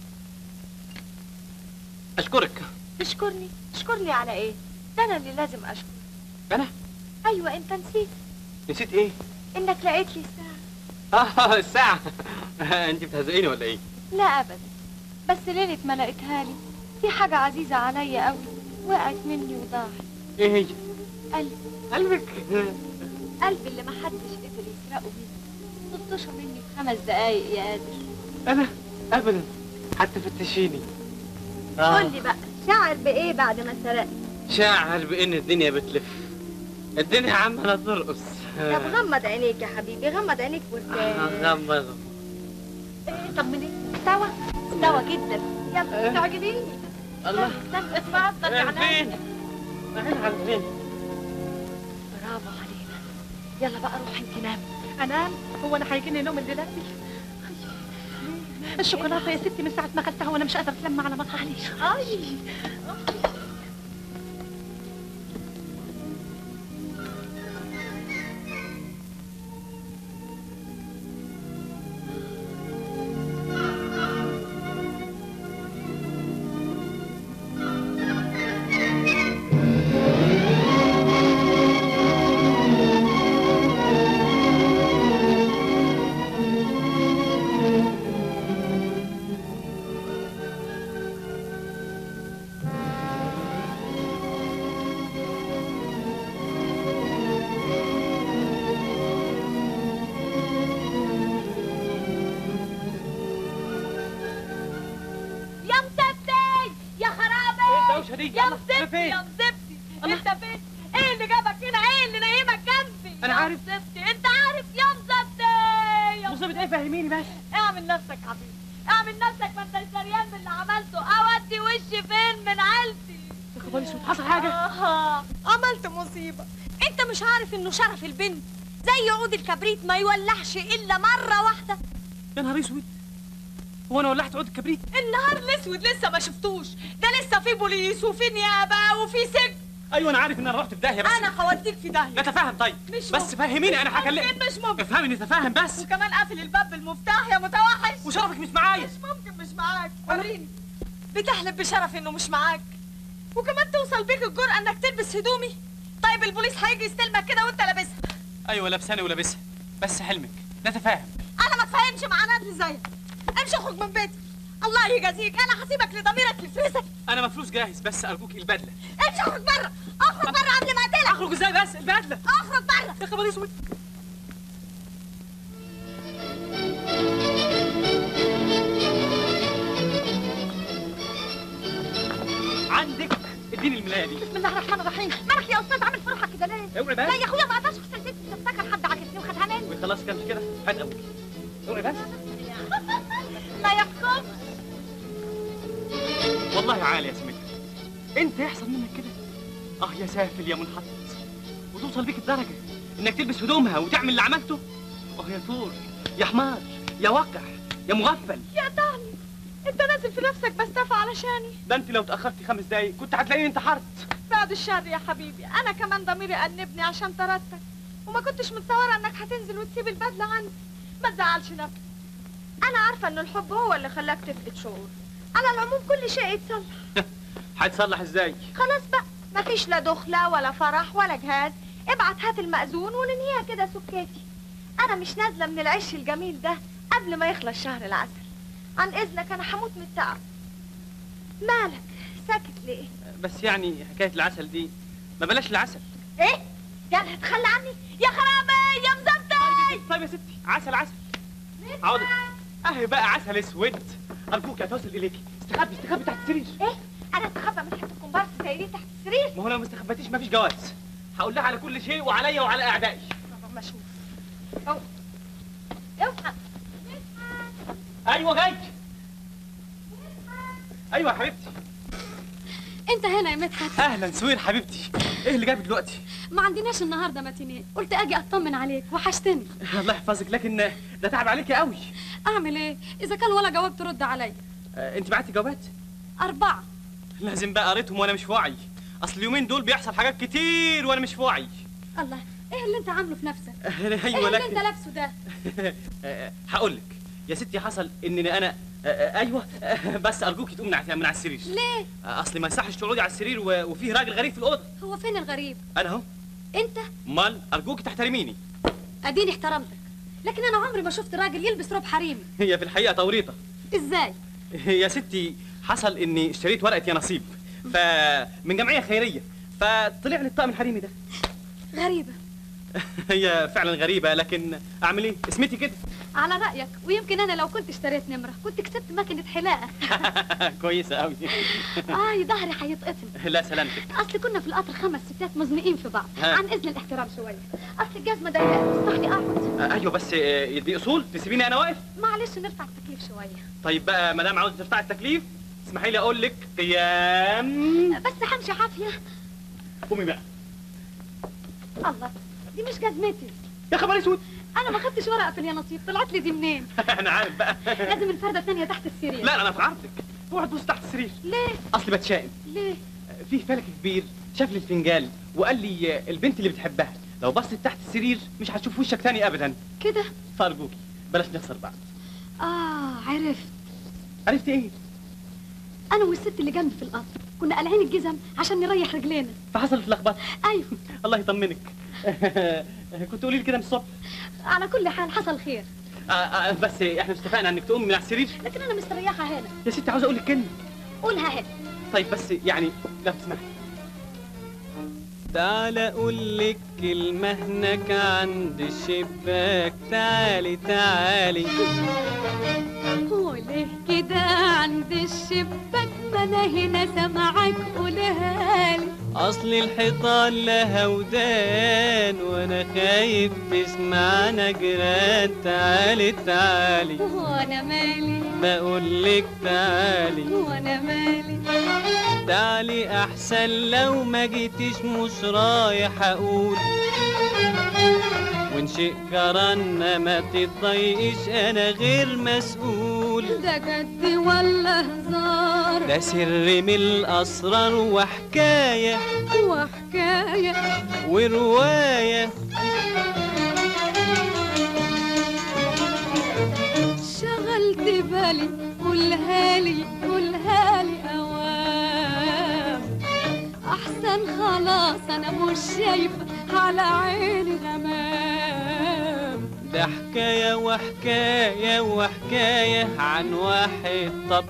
اشكرك تشكرني تشكرني على ايه ده انا اللي لازم اشكر انا ايوه انت نسيت نسيت ايه انك لقيت لي الساعة اه الساعه انت بتهزقيني ولا ايه لا ابدا بس ليلة ما لقيتها لي في حاجة عزيزة عليا قوي وقعت مني وضاعت ايه هي قلبي قلبك قلبي اللي محدش قدر يسرقه بيه تلطشه مني في خمس دقايق يا قادر انا ابدا حتى فتشيني قول لي بقى شاعر بايه بعد ما سرقت شاعر بان الدنيا بتلف الدنيا عماله ترقص طب غمض عينيك يا حبيبي غمض عينيك وارتاح غمض ايه طمني استوى استوى جدا يلا تعجبيني الله استنى اتفضل يا فين عينيا رايحين على فين برافو علينا يلا بقى روح انت نام انام هو انا هيجيني نوم الليله دي الشوكولاته يا ستي من ساعه ما اكلتها وانا مش قادره اتلم على مصاري اي يا مسبتي يا خرابي ايه الدوشه دي يا الله، أنا مسبتي فين؟ يا مسبتي انت فين ايه اللي جابك هنا ايه اللي نايمك جنبي أنا يا عارف. مسبتي انت عارف يا مسبتي يا مصيبه ايه فهميني بس اعمل نفسك حبيبي اعمل نفسك ما انتش دريان باللي عملته اودي وشي فين من عيلتي يا خبر اسود حصل حاجه آه. عملت مصيبة انت مش عارف انه شرف البنت زي عود الكبريت ما يولعش الا مرة واحدة يا نهار اسود هو انا ولعت عود الكبريت النهار الاسود لسه ما شفتوش ده لسه في بوليس وفي نيابة وفي سجن ايوه انا عارف ان انا رحت في داهيه بس انا هوديك في داهية نتفاهم طيب مش بس ممكن. فهميني انا مش هكلمك ممكن مش ممكن افهمي نتفاهم بس وكمان قافل الباب بالمفتاح يا متوحش وشرفك مش معايا مش ممكن مش معاك وريني بتحلف بشرف انه مش معاك وكمان توصل بيك الجرأة انك تلبس هدومي طيب البوليس هيجي يستلمك كده وانت لابسها ايوه لابساني ولابسها بس حلمك نتفاهم انا ما اتفاهمش مع نادل زيك امشي اخرج من بيتي الله يجازيك انا هسيبك لضميرك يفرسك انا مفلوس جاهز بس ارجوك البدله امشي اخرج بره اخرج بره قبل ما اقتلك اخرج ازاي بس البدله اخرج بره يا خبر اسود عندك اديني الملايه دي بسم الله الرحمن الرحيم مالك يا استاذ عامل فرحه كده ليه اوعي لا بس يا اخويا ما اقدرش اغسل ستي تفتكر حد عكسني وخدها مني خلاص كان كده هات ابوك اوعي بس لا يحكم والله عالي يا سمير انت يحصل منك كده اه يا سافل يا منحط وتوصل بيك الدرجه انك تلبس هدومها وتعمل اللي عملته اه يا ثور يا حمار يا وقح يا مغفل يا طعمي انت نازل في نفسك بستفى علشاني ده انت لو اتاخرتي خمس دقايق كنت هتلاقيني انتحرت بعد الشر يا حبيبي انا كمان ضميري أنبني عشان طردتك وما كنتش متصوره انك هتنزل وتسيب البدله عندي ما تزعلش نفسك انا عارفه ان الحب هو اللي خلاك تفقد شعور على العموم كل شيء يتصلح هتصلح ازاي خلاص بقى مفيش لا دخله ولا فرح ولا جهاز ابعت هات المأذون وننهيها كده سكاتي انا مش نازله من العش الجميل ده قبل ما يخلص شهر العسل عن اذنك انا هموت من التعب مالك ساكت ليه بس يعني حكايه العسل دي ما بلاش العسل ايه يعني هتخلى عني يا خرابي يا مزبطه طيب يا ستي عسل عسل عوض اهي بقى عسل اسود ارجوك اتوصل اليكي استخبي استخبي تحت السرير ايه انا استخبى من حته كومبارس زي دي تحت السرير ما هو لو ما استخبيتيش مفيش جواز هقول لها على كل شيء وعليا وعلى اعدائي ما اشوف أو. اوعى ايوه جاي ايوه يا حبيبتي انت هنا يا مدحت اهلا سوير حبيبتي ايه اللي جابك دلوقتي ما عندناش النهارده ماتينيه قلت اجي اطمن عليك وحشتني الله يحفظك لكن ده تعب عليكي قوي اعمل ايه اذا كان ولا جواب ترد عليا آه، انت بعتي جوابات اربعه لازم بقى قريتهم وانا مش في وعي اصل اليومين دول بيحصل حاجات كتير وانا مش في وعي الله ايه اللي انت عامله في نفسك ايوه ايه اللي لكن انت لابسه ده هقول لك يا ستي حصل انني انا آه، آه، ايوه آه، بس ارجوكي تقومي من على من على السرير ليه آه، اصل ما يصحش تقعدي على السرير و- وفيه راجل غريب في الاوضه هو فين الغريب انا اهو انت امال ارجوكي تحترميني اديني احترمتك لكن انا عمري ما شفت راجل يلبس روب حريمي هي في الحقيقه توريطه ازاي يا ستي حصل اني اشتريت ورقه يا نصيب فمن جمعيه خيريه فطلع لي الطقم الحريمي ده غريبه هي فعلا غريبه لكن اعمل ايه اسمتي كده على رايك ويمكن انا لو كنت اشتريت نمره كنت كسبت ماكينه حلاقه كويسه قوي اي ظهري هيتقطم لا سلامتك اصل كنا في القطر خمس ستات مزنقين في بعض ها. عن اذن الاحترام شويه اصل الجزمه ضيقه تسمح لي اقعد آه، ايوه بس آه، دي اصول تسيبيني انا واقف معلش نرفع التكليف شويه طيب بقى ما دام عاوز ترفعي التكليف اسمحي لي اقول لك قيام بس همشي عافيه قومي بقى الله دي مش جزمتي يا خبر اسود انا ما خدتش ورقه في اليانصيب طلعت لي دي منين انا عارف بقى لازم الفرده الثانيه تحت السرير لا انا في عرضك اوعى تبص تحت السرير ليه اصلي بتشائم ليه في فلك كبير شاف لي الفنجان وقال لي آه، البنت اللي بتحبها لو بصت تحت السرير مش هتشوف وشك تاني ابدا كده فارجوكي بلاش نخسر بعض اه عرفت عرفت ايه انا والست اللي جنبي في القطر كنا قالعين الجزم عشان نريح رجلينا فحصلت لخبطه ايوه الله يطمنك كنت قولي لي كده من الصبح على كل حال حصل خير آه آه بس احنا اتفقنا انك تقوم من على السرير لكن انا مستريحه هنا يا ستي عاوز اقول لك كلمه قولها هنا طيب بس يعني لا تسمحي تعال اقول لك كلمة هناك عند الشباك تعالي تعالي وليه كده عند الشباك ما انا هنا سامعك قولها لي اصل الحيطان لها ودان وانا خايف تسمعنا جيران تعالي تعالي وانا مالي بقول لك تعالي وانا مالي تعالي احسن لو ما جيتيش مش رايح اقول وان شيء جرالنا ما تتضايقش انا غير مسؤول ده جد ولا هزار ده سر من الاسرار وحكايه وحكايه وروايه شغلت بالي قولها لي قولها لي اوام احسن خلاص انا مش شايفه على عيني غمام ده حكايه وحكايه وحكايه عن واحد طب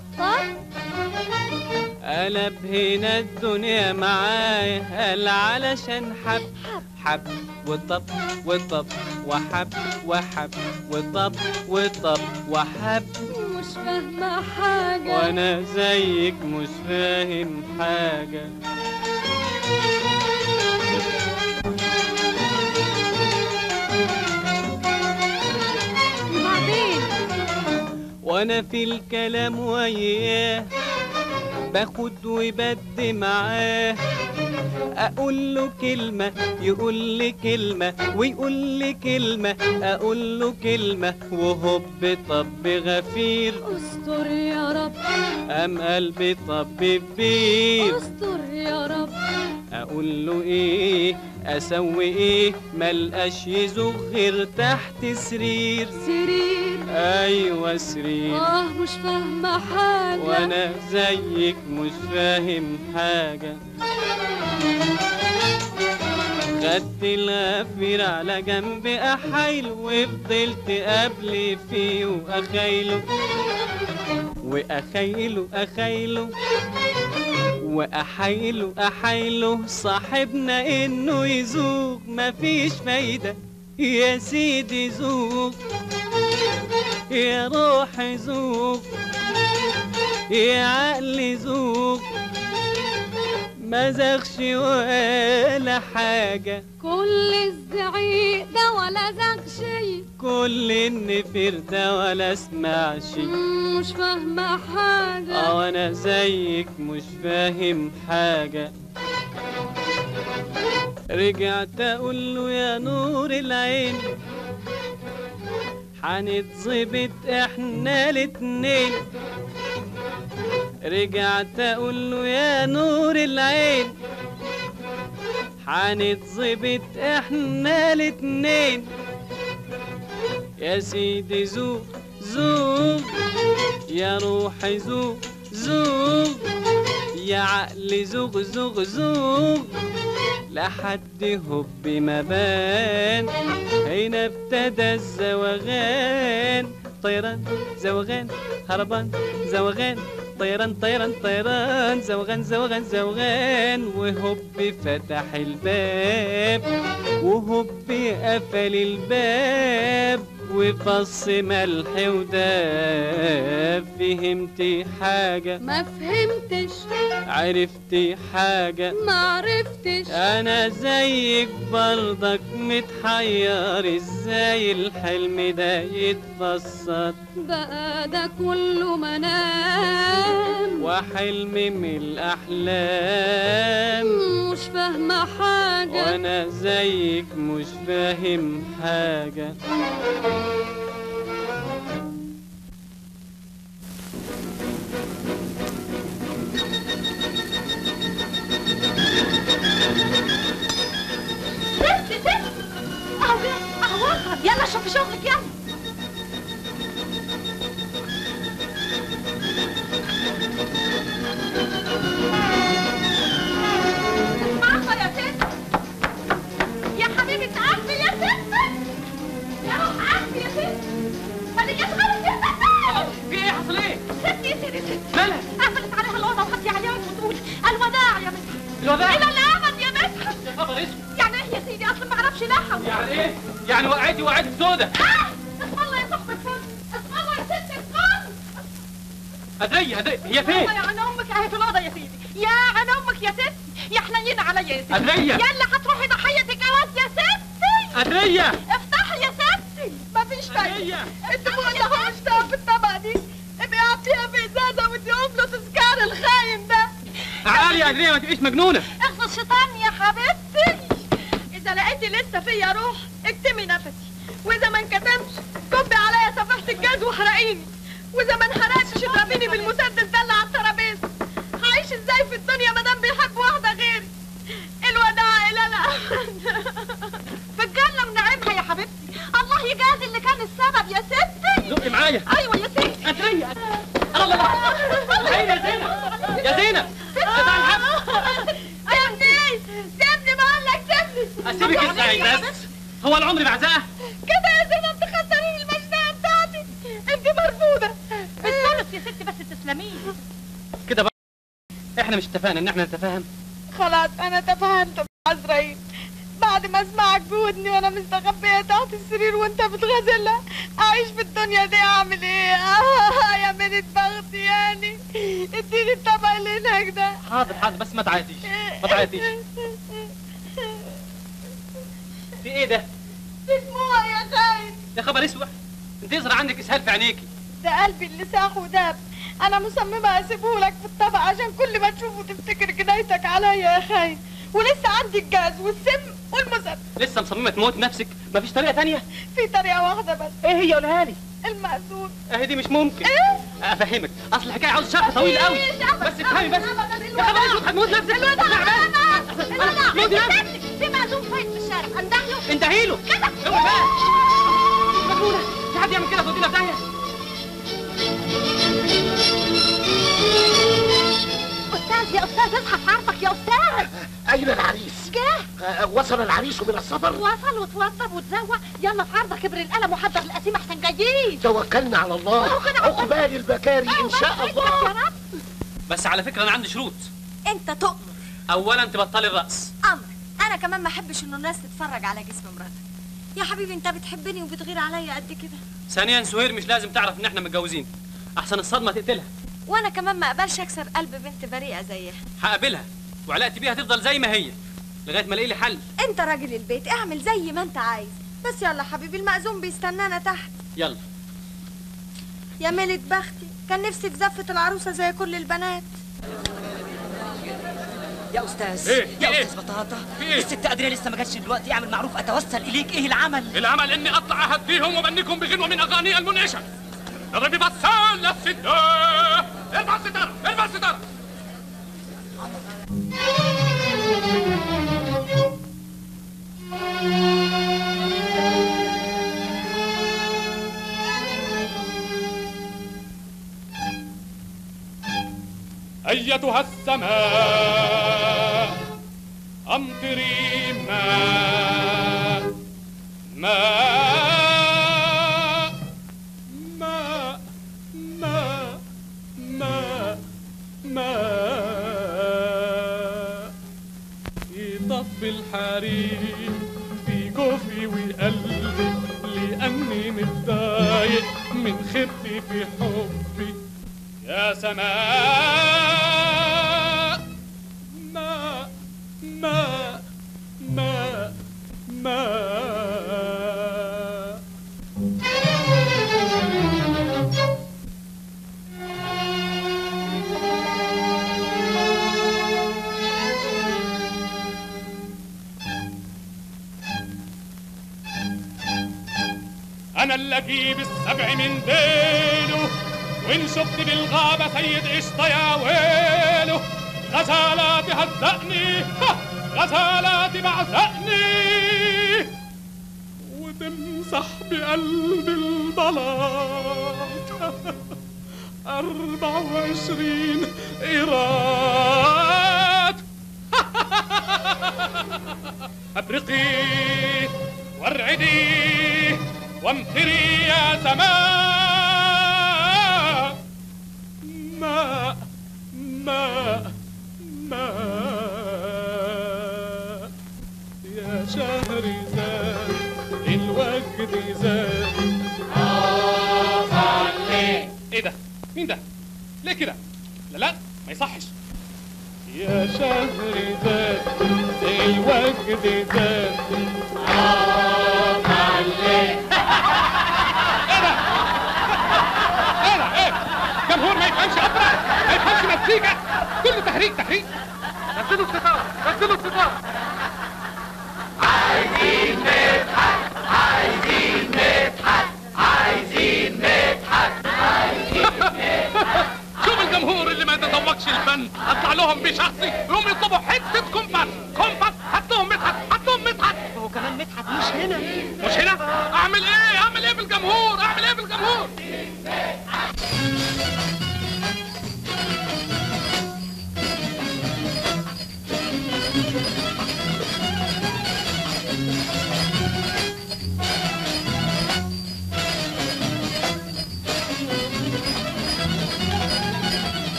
قلب هنا الدنيا معايا قال علشان حب حب وطب وطب وحب وحب وطب وطب وحب مش فاهمه حاجه وانا زيك مش فاهم حاجه وبعدين وانا في الكلام وياه باخد وبدي معاه اقول له كلمة يقول لي كلمة ويقول لي كلمة اقول له كلمة وهوب طب غفير استر يا رب ام قلبي طب كبير استر يا رب اقول له ايه اسوي ايه ملقاش يزوغ غير تحت سرير سرير ايوه سرير اه مش فاهمة حاجة وانا زيك مش فاهم حاجة خدت الغفير على جنب احايله وفضلت قبلي فيه واخايله واخايله اخايله واحايله احايله صاحبنا انه يزوغ مفيش فايدة يا سيدي زوغ يا روح زوغ يا عقل زوغ ما زغش ولا حاجة كل الزعيق ده ولا زغ شي كل النفير ده ولا اسمع شي مش فاهمة حاجة اه انا زيك مش فاهم حاجة رجعت اقول له يا نور العين هنتظبط احنا الاتنين رجعت اقول له يا نور العين هنتظبط احنا الاتنين يا سيدي زوق زوق يا روحي زوق زوق يا عقلي زوق زوق زوق لحد هب ما بان هنا ابتدى الزوغان طيران زوغان هربان زوغان طيران طيران طيران زوغان زوغان زوغان وهوب فتح الباب وهوب قفل الباب وفص ملح وداب فهمتي حاجة ما فهمتش عرفتي حاجة ما عرفتش انا زيك برضك متحير ازاي الحلم ده يتبسط بقى ده كله منام وحلم من الاحلام مش فاهمة حاجة وانا زيك مش فاهم حاجة ست ست اهو جه اهو وصل يلا شوفي شغلك يلا عفوا يا ست يا حبيبة قلبي يا ست يا روح قلبي يا ست ما تجيش غلط يا ست في ايه حصل ايه؟ ست يا سيدي ست مالها؟ قفلت عليها الأوضة وحطي عليها وتقول الوداع يا مدحت الوداع؟ إلى الأبد يا مدحت يا خبر اسود يعني إيه يا سيدي أصلا ما أعرفش لها يعني ايه؟ يعني وقعتي وقعتي سودة اسم الله يا صاحبي الفل اسم الله يا ست الفل هدية هدية هي فين؟ الله يا عين امك اهي في الاوضه يا سيدي يا عين امك يا ست يا حنينه عليا يا ستي أدرية. يلا هتروحي ضحيه جواز يا ستي أدرية. افتحي يا ستي مفيش فايده الدموع ده هو مش في الطبقه دي ابقي عبيها في ازازه واديهم له تذكار الخاين ده تعالي يا أدرية ما تبقيش مجنونة اخذ الشيطان يا حبيبتي اذا لقيتي لسه فيا روح اكتمي نفسي واذا ما انكتمش كبي عليا سفاحه الجاز واحرقيني واذا ما انحرقتش اضربيني بالمسدس ده اللي على الترابيزه هعيش ازاي في الدنيا ما دام بيحب واحده غيري الوداع الى الابد في الجنه ونعيمها يا حبيبتي الله يجازي اللي كان السبب يا ستي زقي معايا ايوه يا ستي أدرية الله الله الحقيني يا زينب يا زينب قطع الحبل سيبني سيبني بقول لك سيبني أسيبك ازاي بس؟ هو العمر بعزاه؟ كده يا زينب تخسريني المجنة بتاعتي انت مرفوضة بالثلث يا ستي بس تسلميني كده بقى احنا مش اتفقنا ان احنا نتفاهم خلاص انا تفهمت عزرائيل بعد ما اسمعك بودني وانا مستخبية تحت السرير وانت بتغازلها اعيش في الدنيا دي اعمل ايه آه يا منة بختي يعني اديني الطبق اللي هناك ده حاضر حاضر بس ما تعيطيش ما تعيطيش في ايه ده؟ دموع يا خاين يا خبر اسود انت يظهر عندك اسهال في عينيكي ده قلبي اللي ساح وداب انا مصممه اسيبهولك في الطبق عشان كل ما تشوفه تفتكر جنايتك عليا يا خاين ولسه عندي الجاز والسم والمسدس لسه مصممه تموت نفسك مفيش طريقه تانية في طريقه واحده بس ايه هي قولها لي المأذون اهي دي مش ممكن ايه افهمك اصل الحكايه عاوز شرح طويل قوي بس افهمي بس يا خبر اسود هتموت نفسك موت نفسك في مأذون فايت في الشارع انده له انتهي له اوعي بقى مجنونه في حد يعمل كده تودينا في داهيه استاذ يا استاذ اصحى في عرضك يا استاذ أين العريس؟ جه آه، وصل العريس من السفر؟ وصل وتوضب وتزوق يلا في عرضك كبر القلم وحضر القسيم احسن جايين توكلنا على الله عقبال البكاري إن شاء الله يا رب بس على فكره انا عندي شروط انت تؤمر اولا تبطلي الرقص امر انا كمان ما احبش انه الناس تتفرج على جسم مراتك يا حبيبي انت بتحبني وبتغير عليا قد كده ثانيا سهير مش لازم تعرف ان احنا متجوزين احسن الصدمه تقتلها وانا كمان ما اقبلش اكسر قلب بنت بريئه زيها هقابلها وعلاقتي بيها تفضل زي ما هي لغايه ما الاقي لي حل انت راجل البيت اعمل زي ما انت عايز بس يلا حبيبي المأذون بيستنانا تحت يلا يا ميلة بختي كان نفسي في زفة العروسة زي كل البنات يا استاذ إيه؟ يا في إيه؟ استاذ بطاطا في إيه؟ الست ادريه لسه ما جاتش دلوقتي اعمل معروف اتوسل اليك ايه العمل العمل اني اطلع اهديهم وابنيكم بغنوه من اغاني المنعشه اضربي بصال الستة ارفع الستارة ارفع الستارة أيتها السماء أمطري ماء ماء ماء ماء ماء ماء يطفي الحريق في جوفي وقلبي لأني متضايق من خيبتي في حبي يا سماء ماء ماء ماء ماء أنا اللي أجيب السبع من ديله وإن شفت بالغابة سيد قشطة يا ويله غزالاتي هزقني ها، غزالاتي بعزقني وتمسح بقلبي البلاط أربع وعشرين قيراط أبرقي وارعدي وامطري يا سماء ماء ماء ماء يا شهر زاد الوجد زاد ايه ده؟ مين ده؟ ليه كده؟ لا لا ما يصحش يا شهر زاد الوجد زاد ايه ده؟ ايه؟ جمهور ما يفهمش اوبرا ما يفهمش مزيكا كله تهريج تهريج نزلوا الستارة نزلوا الستارة عايزين نضحك عايزين نضحك عايزين نضحك عايزين نضحك شوف الجمهور اللي ما يتذوقش الفن اطلع لهم بشخصي يقوم يطلبوا حته كومباس كومباس هات لهم مدحت هات لهم مدحت هو كمان مدحت مش هنا مش هنا اعمل ايه اعمل ايه بالجمهور اعمل ايه بالجمهور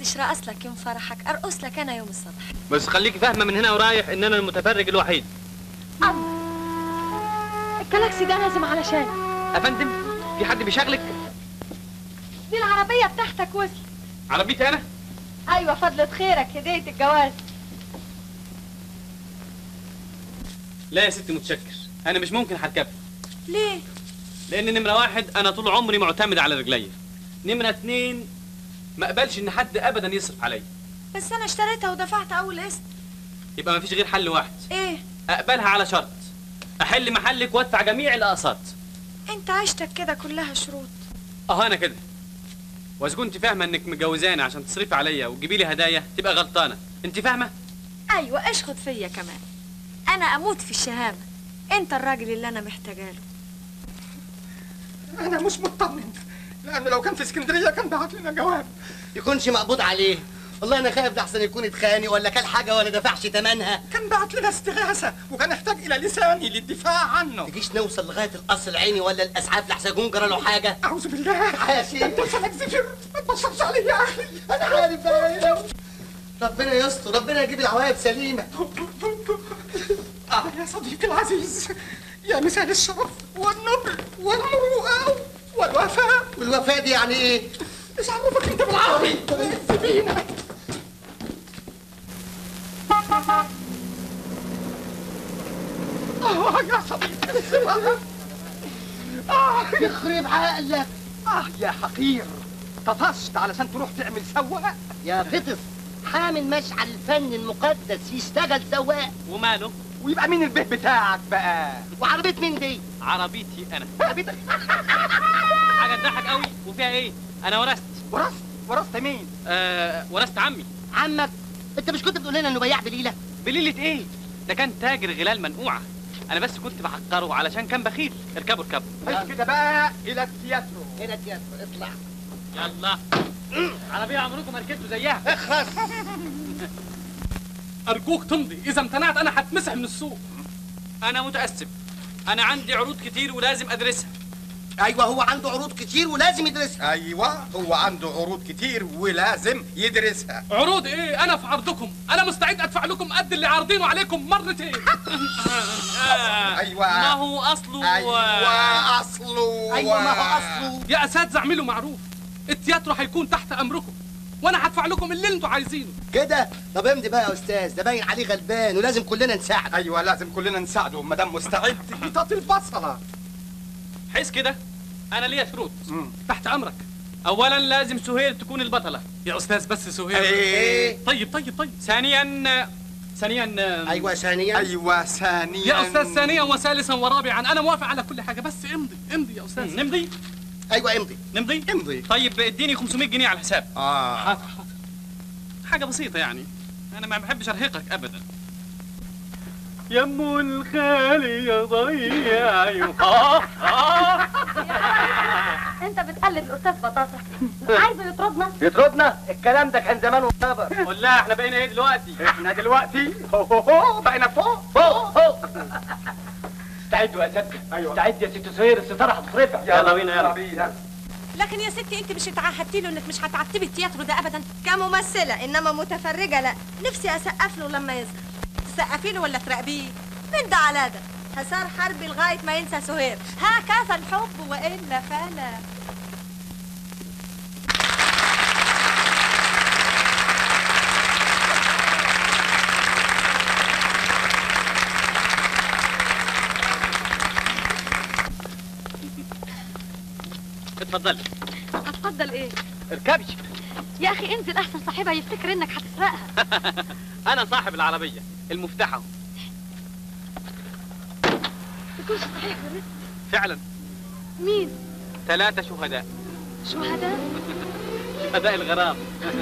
محدش رقص لك يوم فرحك ارقص لك انا يوم الصبح بس خليكي فاهمه من هنا ورايح ان انا المتفرج الوحيد الكلاكسي ده لازم علشان يا فندم في حد بيشغلك دي العربية بتاعتك وصل عربيتي انا ايوه فضلة خيرك هدية الجواز لا يا ستي متشكر انا مش ممكن هركبها ليه لان نمره واحد انا طول عمري معتمد على رجليا نمره اتنين ما اقبلش ان حد ابدا يصرف عليا بس انا اشتريتها ودفعت اول قسط يبقى ما فيش غير حل واحد ايه اقبلها على شرط احل محلك وادفع جميع الاقساط انت عيشتك كده كلها شروط اه انا كده واذا كنت فاهمه انك متجوزاني عشان تصرفي عليا وتجيبي لي هدايا تبقى غلطانه انت فاهمه ايوه اشخط فيا كمان انا اموت في الشهامه انت الراجل اللي انا محتاجه له انا مش مطمن لانه لو كان في اسكندريه كان بعت لنا جواب يكونش مقبوض عليه والله انا خايف ده احسن يكون اتخانق ولا كل حاجه ولا دفعش ثمنها كان بعت لنا استغاثه وكان يحتاج الى لساني للدفاع عنه تجيش نوصل لغايه القصر العيني ولا الاسعاف لحسن يكون جرى له حاجه اعوذ بالله حاشي انت لسانك زفر ما تبصرش عليا يا اخي انا عارف بقى إيه. ربنا يستر ربنا يجيب العواقب سليمه اه يا صديقي العزيز يا مثال الشرف والنبل والمروءه والوفاء والوفاء دي يعني ايه؟ ايش عرفك انت بالعربي؟ سيبينا اه يا صديقي اه يخرب عقلك اه يا حقير طفشت علشان تروح تعمل سواق يا فطس حامل مشعل الفن المقدس يشتغل سواق وماله ويبقى مين البيه بتاعك بقى وعربيه مين دي عربيتي انا عربيتك حاجه تضحك قوي وفيها ايه انا ورثت ورثت ورثت مين آه ورثت عمي عمك انت مش كنت بتقول لنا انه بياع بليله بليله ايه ده كان تاجر غلال منقوعه انا بس كنت بحقره علشان كان بخيل اركبوا اركبوا هل كده بقى الى التياترو الى التياترو اطلع يلا عربيه عمركم ما ركبتوا زيها اخرس ارجوك تمضي اذا امتنعت انا هتمسح من السوق انا متاسف انا عندي عروض كتير ولازم ادرسها ايوه هو عنده عروض كتير ولازم يدرسها ايوه هو عنده عروض كتير ولازم يدرسها عروض ايه انا في عرضكم انا مستعد ادفع لكم قد اللي عارضينه عليكم مرتين ايوه ما هو اصله ايوه اصله ايوه ما هو اصله يا اساتذه اعملوا معروف التياترو هيكون تحت امركم وانا هدفع لكم اللي انتوا عايزينه كده طب امضي بقى يا استاذ ده باين عليه غلبان ولازم كلنا نساعده ايوه لازم كلنا نساعده ما دام مستعد يطاط البصله حيث كده انا ليا شروط تحت امرك اولا لازم سهير تكون البطله يا استاذ بس سهير ايه طيب طيب طيب ثانيا ثانيا ايوه ثانيا ايوه ثانيا يا استاذ ثانيا وثالثا ورابعا انا موافق على كل حاجه بس امضي امضي يا استاذ نمضي ايوه امضي نمضي امضي طيب اديني 500 جنيه على الحساب اه حاضر حاضر حاجه بسيطه يعني انا ما بحبش ارهقك ابدا يمو الخالي يا ضيع آه آه انت بتقلد الاستاذ بطاطا عايزه يطردنا يطردنا الكلام ده كان زمان وخبر قول لها احنا بقينا ايه دلوقتي احنا دلوقتي هو هو هو بقينا فوق فوق فوق استعدوا يا ستة أيوة. استعد يا ست سهير الستارة هتترفع يلا بينا يلا بينا لكن يا ستي انت مش اتعهدتي له انك مش هتعتبي التياترو ده ابدا كممثله انما متفرجه لا نفسي اسقف له لما يظهر تسقفي له ولا تراقبيه من ده على ده حصار حربي لغايه ما ينسى سهير هكذا الحب والا فلا اتفضلي هتفضل ايه اركبي يا اخي انزل احسن صاحبها يفتكر انك هتسرقها انا صاحب العربيه المفتاح اهو تكونش صحيح ورثت فعلا مين ثلاثه شهداء شهداء شهداء الغرام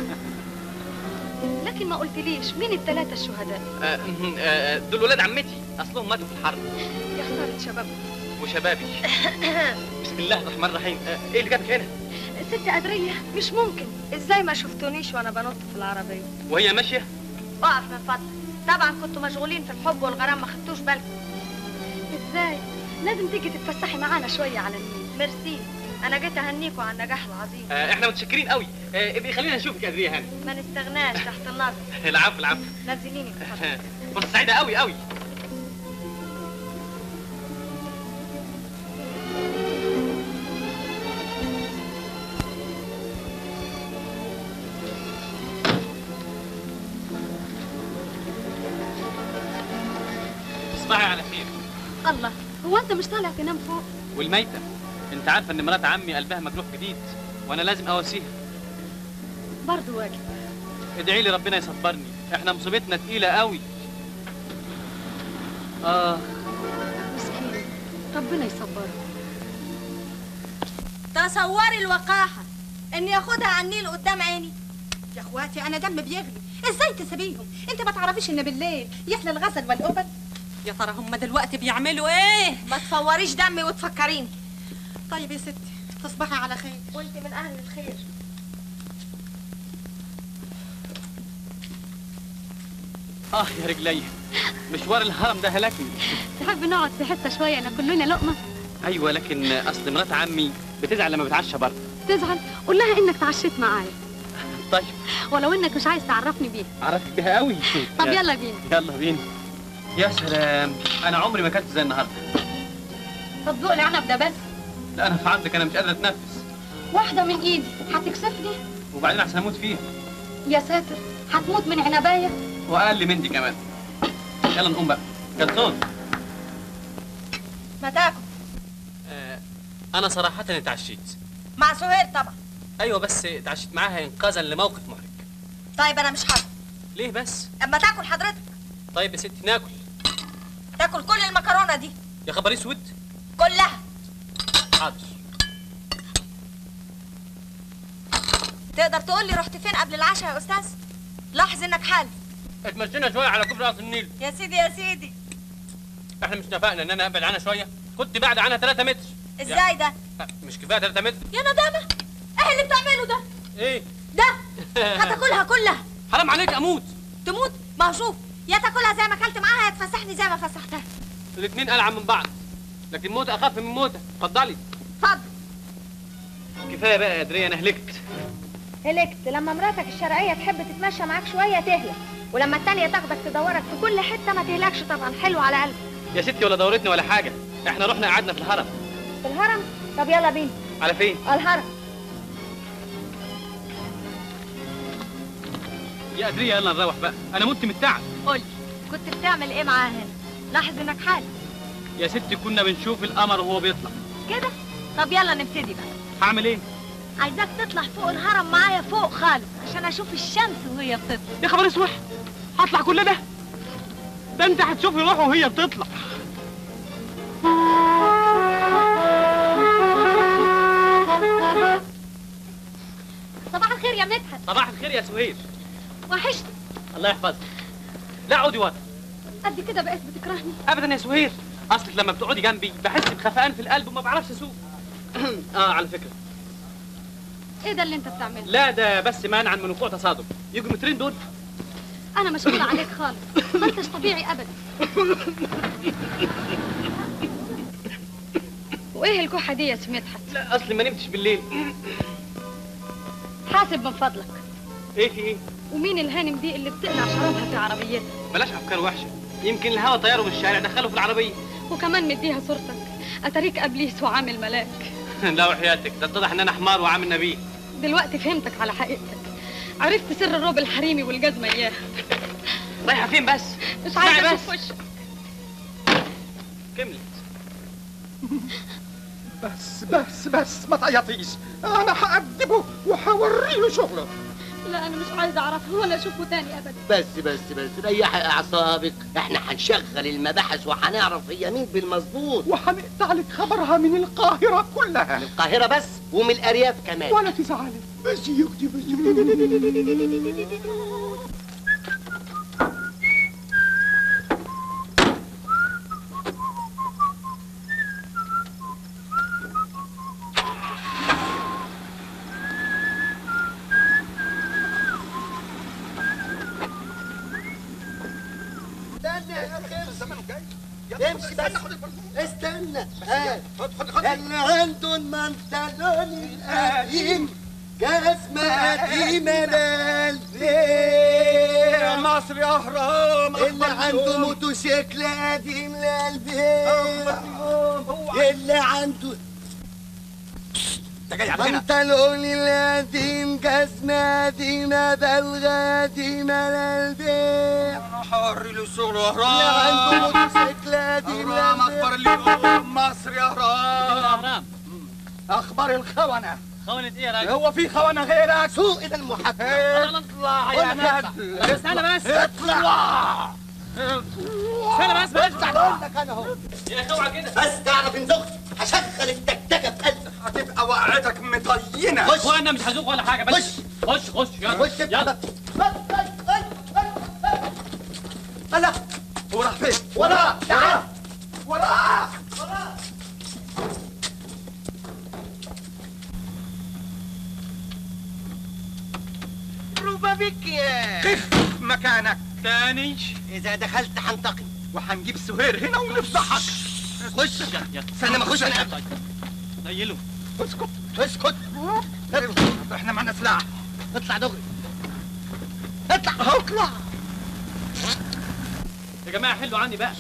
لكن ما قلتليش مين الثلاثه الشهداء آه، آه، دول ولاد عمتي اصلهم ماتوا في الحرب يا خساره شبابهم وشبابي بسم الله الرحمن الرحيم آه، ايه اللي جابك هنا ست قدرية مش ممكن ازاي ما شفتونيش وانا بنط في العربية وهي ماشيه اقف من فضلك طبعا كنتوا مشغولين في الحب والغرام ما خدتوش بالكم ازاي لازم تيجي تتفسحي معانا شوية على النيل ميرسي انا جيت اهنيكوا على النجاح العظيم آه احنا متشكرين قوي آه ابقي خلينا نشوفك يا ادريه هاني ما نستغناش تحت النظر العفو العفو نزليني من فضلك فرصه سعيده قوي قوي تصبحي على خير الله هو انت مش طالع تنام فوق والميتة انت عارفة ان مرات عمي قلبها مجروح جديد وانا لازم اواسيها برضه واجب ادعي لي ربنا يصبرني احنا مصيبتنا تقيلة قوي اه مسكين ربنا يصبره تصوري الوقاحة اني اخدها على النيل قدام عيني يا اخواتي انا دم بيغلي ازاي تسيبيهم انت ما تعرفيش ان بالليل يحلى الغزل والقبل يا ترى هم دلوقتي بيعملوا ايه ما تفوريش دمي وتفكريني طيب يا ستي تصبحي على خير وانت من اهل الخير اه يا رجلي مشوار الهرم ده هلكني تحب نقعد في حته شويه ناكل لنا لقمه ايوه لكن اصل مرات عمي بتزعل لما بتعشى بره تزعل قول لها انك تعشيت معايا طيب ولو انك مش عايز تعرفني بيها عرفت بيها قوي طب يلا بينا يلا بينا يا سلام انا عمري ما اكلت زي النهارده طب ذوق العنب ده بس لا انا في عندك انا مش قادر اتنفس واحده من ايدي هتكسفني وبعدين عشان اموت فيها يا ساتر هتموت من عنبايه واقل من دي كمان يلا نقوم بقى كلتون ما تاكل آه انا صراحه اتعشيت مع سهير طبعا ايوه بس اتعشيت معاها انقاذا لموقف محرج طيب انا مش حاضر ليه بس اما تاكل حضرتك طيب يا ستي ناكل تاكل كل المكرونه دي يا خبر اسود كلها حاضر تقدر تقول لي رحت فين قبل العشاء يا استاذ لاحظ انك حالف اتمشينا شويه على كوبري راس النيل يا سيدي يا سيدي احنا مش اتفقنا ان انا ابعد عنها شويه كنت بعد عنها 3 متر ازاي ده مش كفايه 3 متر يا ندامه ايه اللي بتعمله ده ايه ده هتاكلها كلها حرام عليك اموت تموت ما هو شوف يا تاكلها زي ما اكلت معاها يا تفسحني زي ما فسحتها الاثنين العب من بعض لكن موت اخف من موته اتفضلي اتفضل كفايه بقى يا ادريه انا هلكت هلكت لما مراتك الشرعيه تحب تتمشى معاك شويه تهلك ولما التانية تاخدك تدورك في كل حته ما تهلكش طبعا حلو على قلبك يا ستي ولا دورتني ولا حاجه احنا رحنا قعدنا في الهرم في الهرم طب يلا بينا على فين الهرم يا ادريه يلا نروح بقى انا مت من التعب قولي كنت بتعمل ايه معاها هنا لاحظ انك حالف يا ستي كنا بنشوف القمر وهو بيطلع كده طب يلا نبتدي بقى هعمل ايه عايزاك تطلع فوق الهرم معايا فوق خالص عشان اشوف الشمس وهي بتطلع يا خبر اسود هطلع كل ده ده انت هتشوفي روحه وهي بتطلع صباح الخير يا مدحت صباح الخير يا سهير وحشتي الله يحفظك لا اقعدي ورا قد كده بقيت بتكرهني ابدا يا سهير اصلك لما بتقعدي جنبي بحس بخفقان في القلب وما بعرفش اسوق اه على فكره ايه ده اللي انت بتعمله لا ده بس مانعا من وقوع تصادم يجوا مترين دول انا مشغوله عليك خالص ما انتش طبيعي ابدا وايه الكحه دي يا سي مدحت لا اصلي ما نمتش بالليل حاسب من فضلك ايه في ايه ومين الهانم دي اللي بتقلع شرابها في عربيتها بلاش افكار وحشه يمكن الهوا طياره من الشارع دخله في العربيه وكمان مديها صورتك اتاريك ابليس وعامل ملاك لا وحياتك ده اتضح ان انا حمار وعامل نبيه دلوقتي فهمتك على حقيقتك عرفت سر الروب الحريمي والجزمه اياها رايحه فين بس مش عايزه اسمعي اشوف وشك كملت بس بس بس ما تعيطيش انا هأدبه وهوريه شغله لا انا مش عايزه اعرفه ولا اشوفه تاني ابدا بس بس بس ريحي اعصابك احنا هنشغل المباحث وهنعرف هي مين بالمظبوط وهنقطع لك خبرها من القاهرة كلها من القاهرة بس ومن الأرياف كمان ولا تزعلي بس يكتي بس استنى يا اخي الزمن جاي امشي بس استنى ها اللي عنده المنطلون القديم جزمة قديمة للبيع مصر يا اهرام اللي عنده موتوسيكل قديم للبيع اللي عنده انت جاي على هنا بنطلون القديم جزمة قديمة بلغة قديمة للبيع حر له الشغل يا اللي عنده اهرام موتوسيكل قديم اهرام اخبار اللي يقوم مصر يا اهرام اهرام اخبار الخونة خونة ايه يا راجل؟ هو في خونة غيرك سوق إذا المحكم اطلع يا ندل استنى بس اطلع استنى بس بس بقول لك أنا أهو يا اخي اوعى كده بس تعرف إن زوجتي هشغل التكتكة في قلبك هتبقى وقعتك مطينة خش وانا مش هزوق ولا حاجه بس خش. خش خش يلا خش يلا أنا هو راح فين؟ وراه تعال وراه روبا بك يا قف مكانك تاني إذا دخلت حنتقم وهنجيب سهير هنا ونفضحك خش استنى ما اخش انا نيله اسكت اسكت احنا معنا سلاح اطلع دغري اطلع اطلع يا جماعه حلوا عني بقى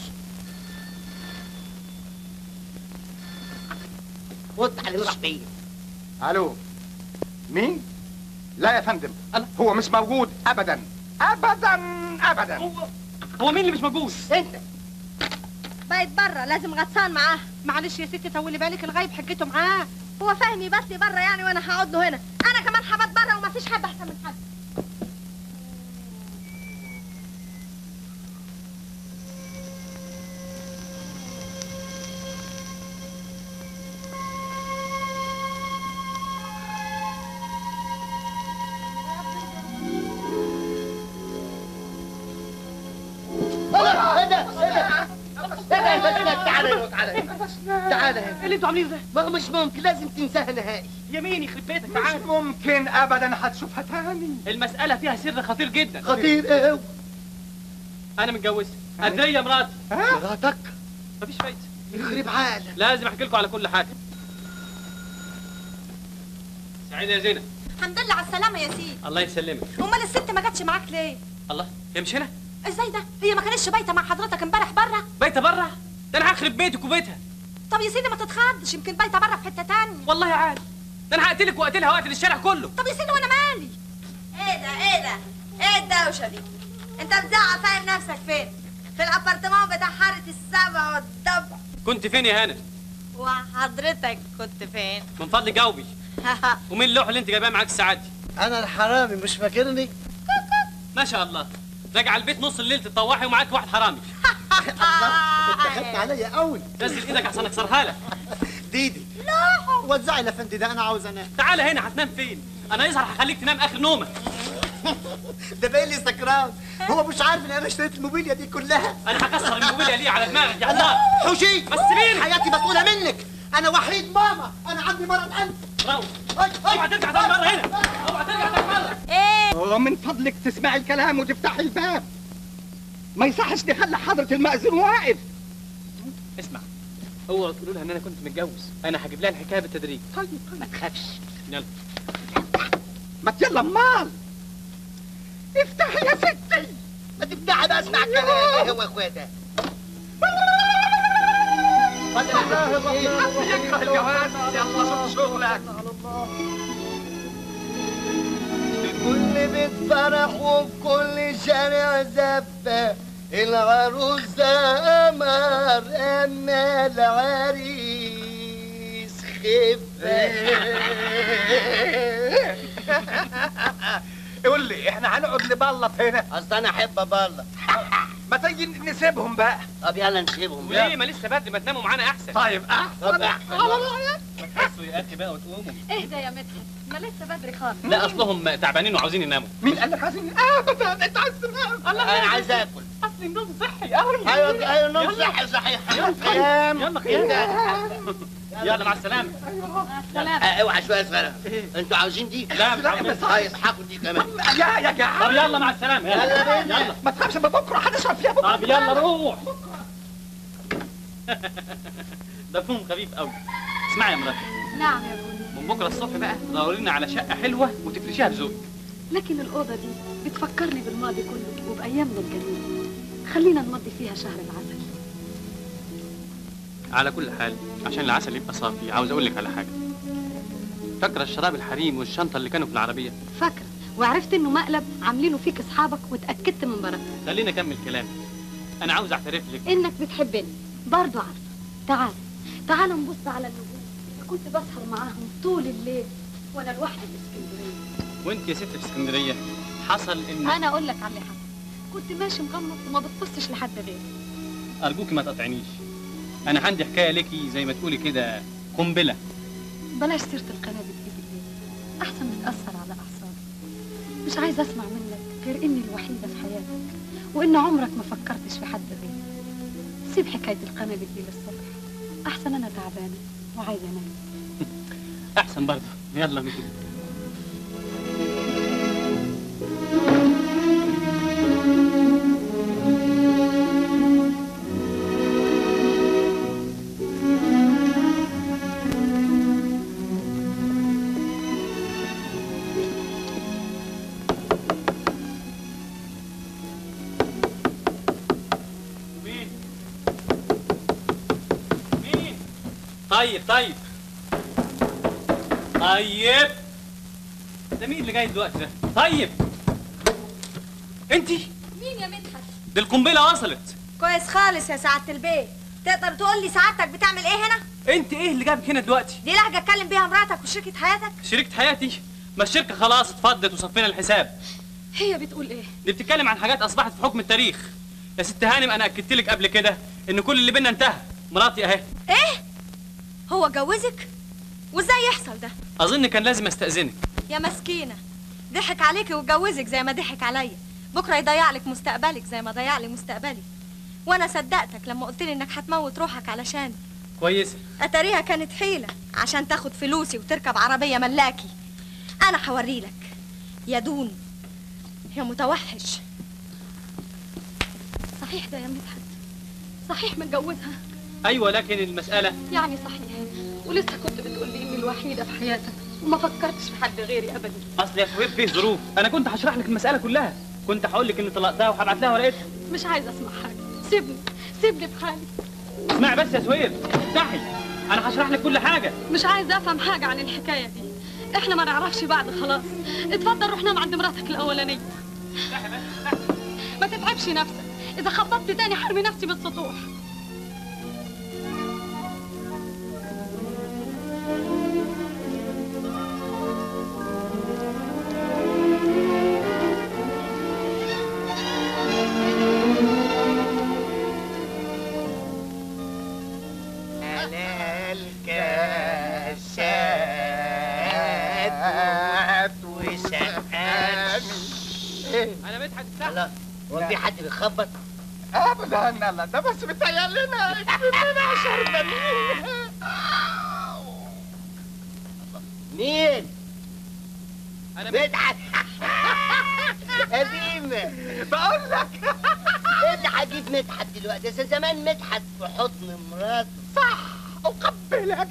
وطع اللي راح فين الو مين؟ لا يا فندم هو مش موجود ابدا ابدا ابدا هو مين اللي مش موجود؟ انت بقت بره لازم غطسان معاه معلش يا ستي طولي بالك الغايب حجته معاه هو فهمي بس بره يعني وانا هقعد له هنا انا كمان هبات بره ومفيش حد احسن من حد ايه ده ايه ده ايه ده تعالى هنا تعالى هنا تعالى هنا اللي انتوا عاملينه ده ما هو مش ممكن لازم تنساها نهائي يمين يخرب بيتك مش تعال ممكن ابدا هتشوفها تاني المساله فيها سر خطير جدا خطير ايه هو انا متجوزها قدريه مراتي مراتك مفيش فايده يخرب عقلك لازم احكي لكم على كل حاجه سعيده يا زينب الحمد لله على السلامة يا سيدي الله يسلمك امال الست ما جاتش معاك ليه الله هي مش هنا ازاي ده هي ما كانتش بايته مع حضرتك امبارح بره بايته بره ده انا هخرب بيتك وبيتها طب يا سيدي ما تتخضش يمكن بايته بره في حته تانية والله عادي ده انا هقتلك واقتلها واقتل الشارع كله طب يا سيدي وانا مالي ايه ده ايه ده ايه الدوشه دي انت مزعق فاهم نفسك فين في الابارتمان بتاع حاره السبع والضبع كنت فين يا هانم وحضرتك كنت فين من فضلك جاوبي ومين اللوحه اللي انت جايباها معاك الساعات دي انا الحرامي مش فاكرني ما شاء الله راجع البيت نص الليل تتطوحي ومعاك واحد حرامي انت خدت عليا قوي نزل ايدك عشان اكسرها لك ديدي وزعي الافندي ده انا عاوز انام تعالى هنا هتنام فين انا يظهر هخليك تنام اخر نومك ده باين لي سكران هو مش عارف ان انا اشتريت الموبيليا دي كلها انا هكسر الموبيليا ليه على دماغك يا الله حوشي بس سيبيني حياتي مسؤولة منك انا وحيد ماما انا عندي مرض قلب روح اوعى ترجع تاني مره هنا اوعى ترجع تاني مره هو من فضلك تسمعي الكلام وتفتحي الباب ما يصحش نخلي حضرة المأذون واقف اسمع هو تقولوا لها ان انا كنت متجوز انا هجيب لها الحكايه بالتدريج طيب ما تخافش يلا ما يلا امال افتحي يا ستي ما تفتحي بقى اسمع الكلام ايه هو اخواتها يكره الجواز يلا شوف شغلك في كل بيت فرح وفي كل شارع زفة العروسة قمر أما العريس خفة قول لي احنا هنقعد نبلط هنا أصل أنا أحب أبلط ما تيجي نسيبهم بقى طب يلا نسيبهم وليه ما لسه بدري ما تناموا معانا احسن طيب احسن طب أحسن ما تحسوا يا اخي بقى وتقوموا اهدى يا مدحت ما لسه بدري خالص لا اصلهم تعبانين وعاوزين يناموا مين قال لك عايزين ابدا انت عايز تنام أنا عايز آكل اصل النوم صحي قوي أيوة أيوة نوم صحي صحيح قيام يلا خير يلا مع السلامه سلام اوعى شوية صغيرة انتوا عاوزين دي؟ لا مش عاوزين. طيب هاخد دي كمان يا يا جعان طب يلا مع السلامه يلا يلا بينا. يلا ما تخافش ما بكره هنشرب فيها بكره طب يلا روح ده فهم خفيف قوي اسمعي يا مراتي نعم يا ابوي من بكره الصبح بقى دوري لنا على شقه حلوه وتفرشيها بذوقك لكن الأوضة دي بتفكرني بالماضي كله وبأيامنا الجميلة خلينا نمضي فيها شهر العسل على كل حال عشان العسل يبقى صافي عاوز اقول لك على حاجه فاكره الشراب الحريم والشنطه اللي كانوا في العربيه فاكرة وعرفت إنه مقلب عاملينه فيك أصحابك واتأكدت من بركة خليني اكمل كلامي انا عاوز اعترف لك إنك بتحبني برضو عارفة تعال تعال نبص على النجوم كنت بسهر معاهم طول الليل وأنا لوحدي في اسكندرية وانت يا ست في اسكندريه حصل ان أنا أقول لك على اللي حصل كنت ماشي مغمض وما بتبصش لحد غيري ارجوكي ما تقطعنيش انا عندي حكايه ليكي زي ما تقولي كده قنبله بلاش سيرة القنابل دي بالليل أحسن بتأثر على أعصابي مش عايزة أسمع منك غير إني الوحيدة في حياتك وإن عمرك ما فكرتش في حد غيري سيب حكاية القنابل دي للصبح أحسن أنا تعبانة وعايزة أنام احسن برضه يلا نجي طيب طيب طيب ده مين اللي جاي دلوقتي ده طيب انت مين يا مدحت دي القنبله وصلت كويس خالص يا سعادة البيت تقدر تقول لي سعادتك بتعمل ايه هنا انت ايه اللي جابك هنا دلوقتي دي لهجة اتكلم بيها مراتك وشريكة حياتك شريكة حياتي ما الشركه خلاص اتفضت وصفينا الحساب هي بتقول إيه دي بتتكلم عن حاجات اصبحت في حكم التاريخ يا ست هانم انا اكدت لك قبل كده ان كل اللي بينا انتهى مراتي اهي ايه هو جوزك وازاي يحصل ده اظن كان لازم استاذنك يا مسكينة ضحك عليكي واتجوزك زي ما ضحك عليا بكرة يضيع لك مستقبلك زي ما ضيع لي مستقبلي وانا صدقتك لما قلت لي انك هتموت روحك علشان كويسه اتاريها كانت حيلة عشان تاخد فلوسي وتركب عربية ملاكي انا هوريلك يا دون يا متوحش صحيح ده يا مدحت صحيح متجوزها ايوه لكن المساله يعني صحيح ولسه كنت بتقول لي إني الوحيدة في حياتك وما فكرتش في حد غيري أبدا اصل يا سهير فيه ظروف انا كنت هشرح لك المساله كلها كنت هقول لك اني طلقتها وهبعت لها ورقتها مش عايزة أسمع حاجة سيبني سيبني في حالي اسمعي بس يا سهير افتحي انا هشرح لك كل حاجه مش عايزة أفهم حاجة عن الحكاية دي إحنا ما نعرفش بعض خلاص اتفضل روح نام عند مراتك الأولانية ما تتعبش نفسك إذا خبطت تاني حرمي نفسي من السطوح على الكاسات وسقاني انا مدحت لا هو في حد بيخبط ابدا لا ده بس بتهيألنا مننا عشر دنيا مين؟ انا مدحت قديم بقول لك ايه اللي هجيب مدحت دلوقتي ده زمان مدحت في حضن مراته صح اقبلك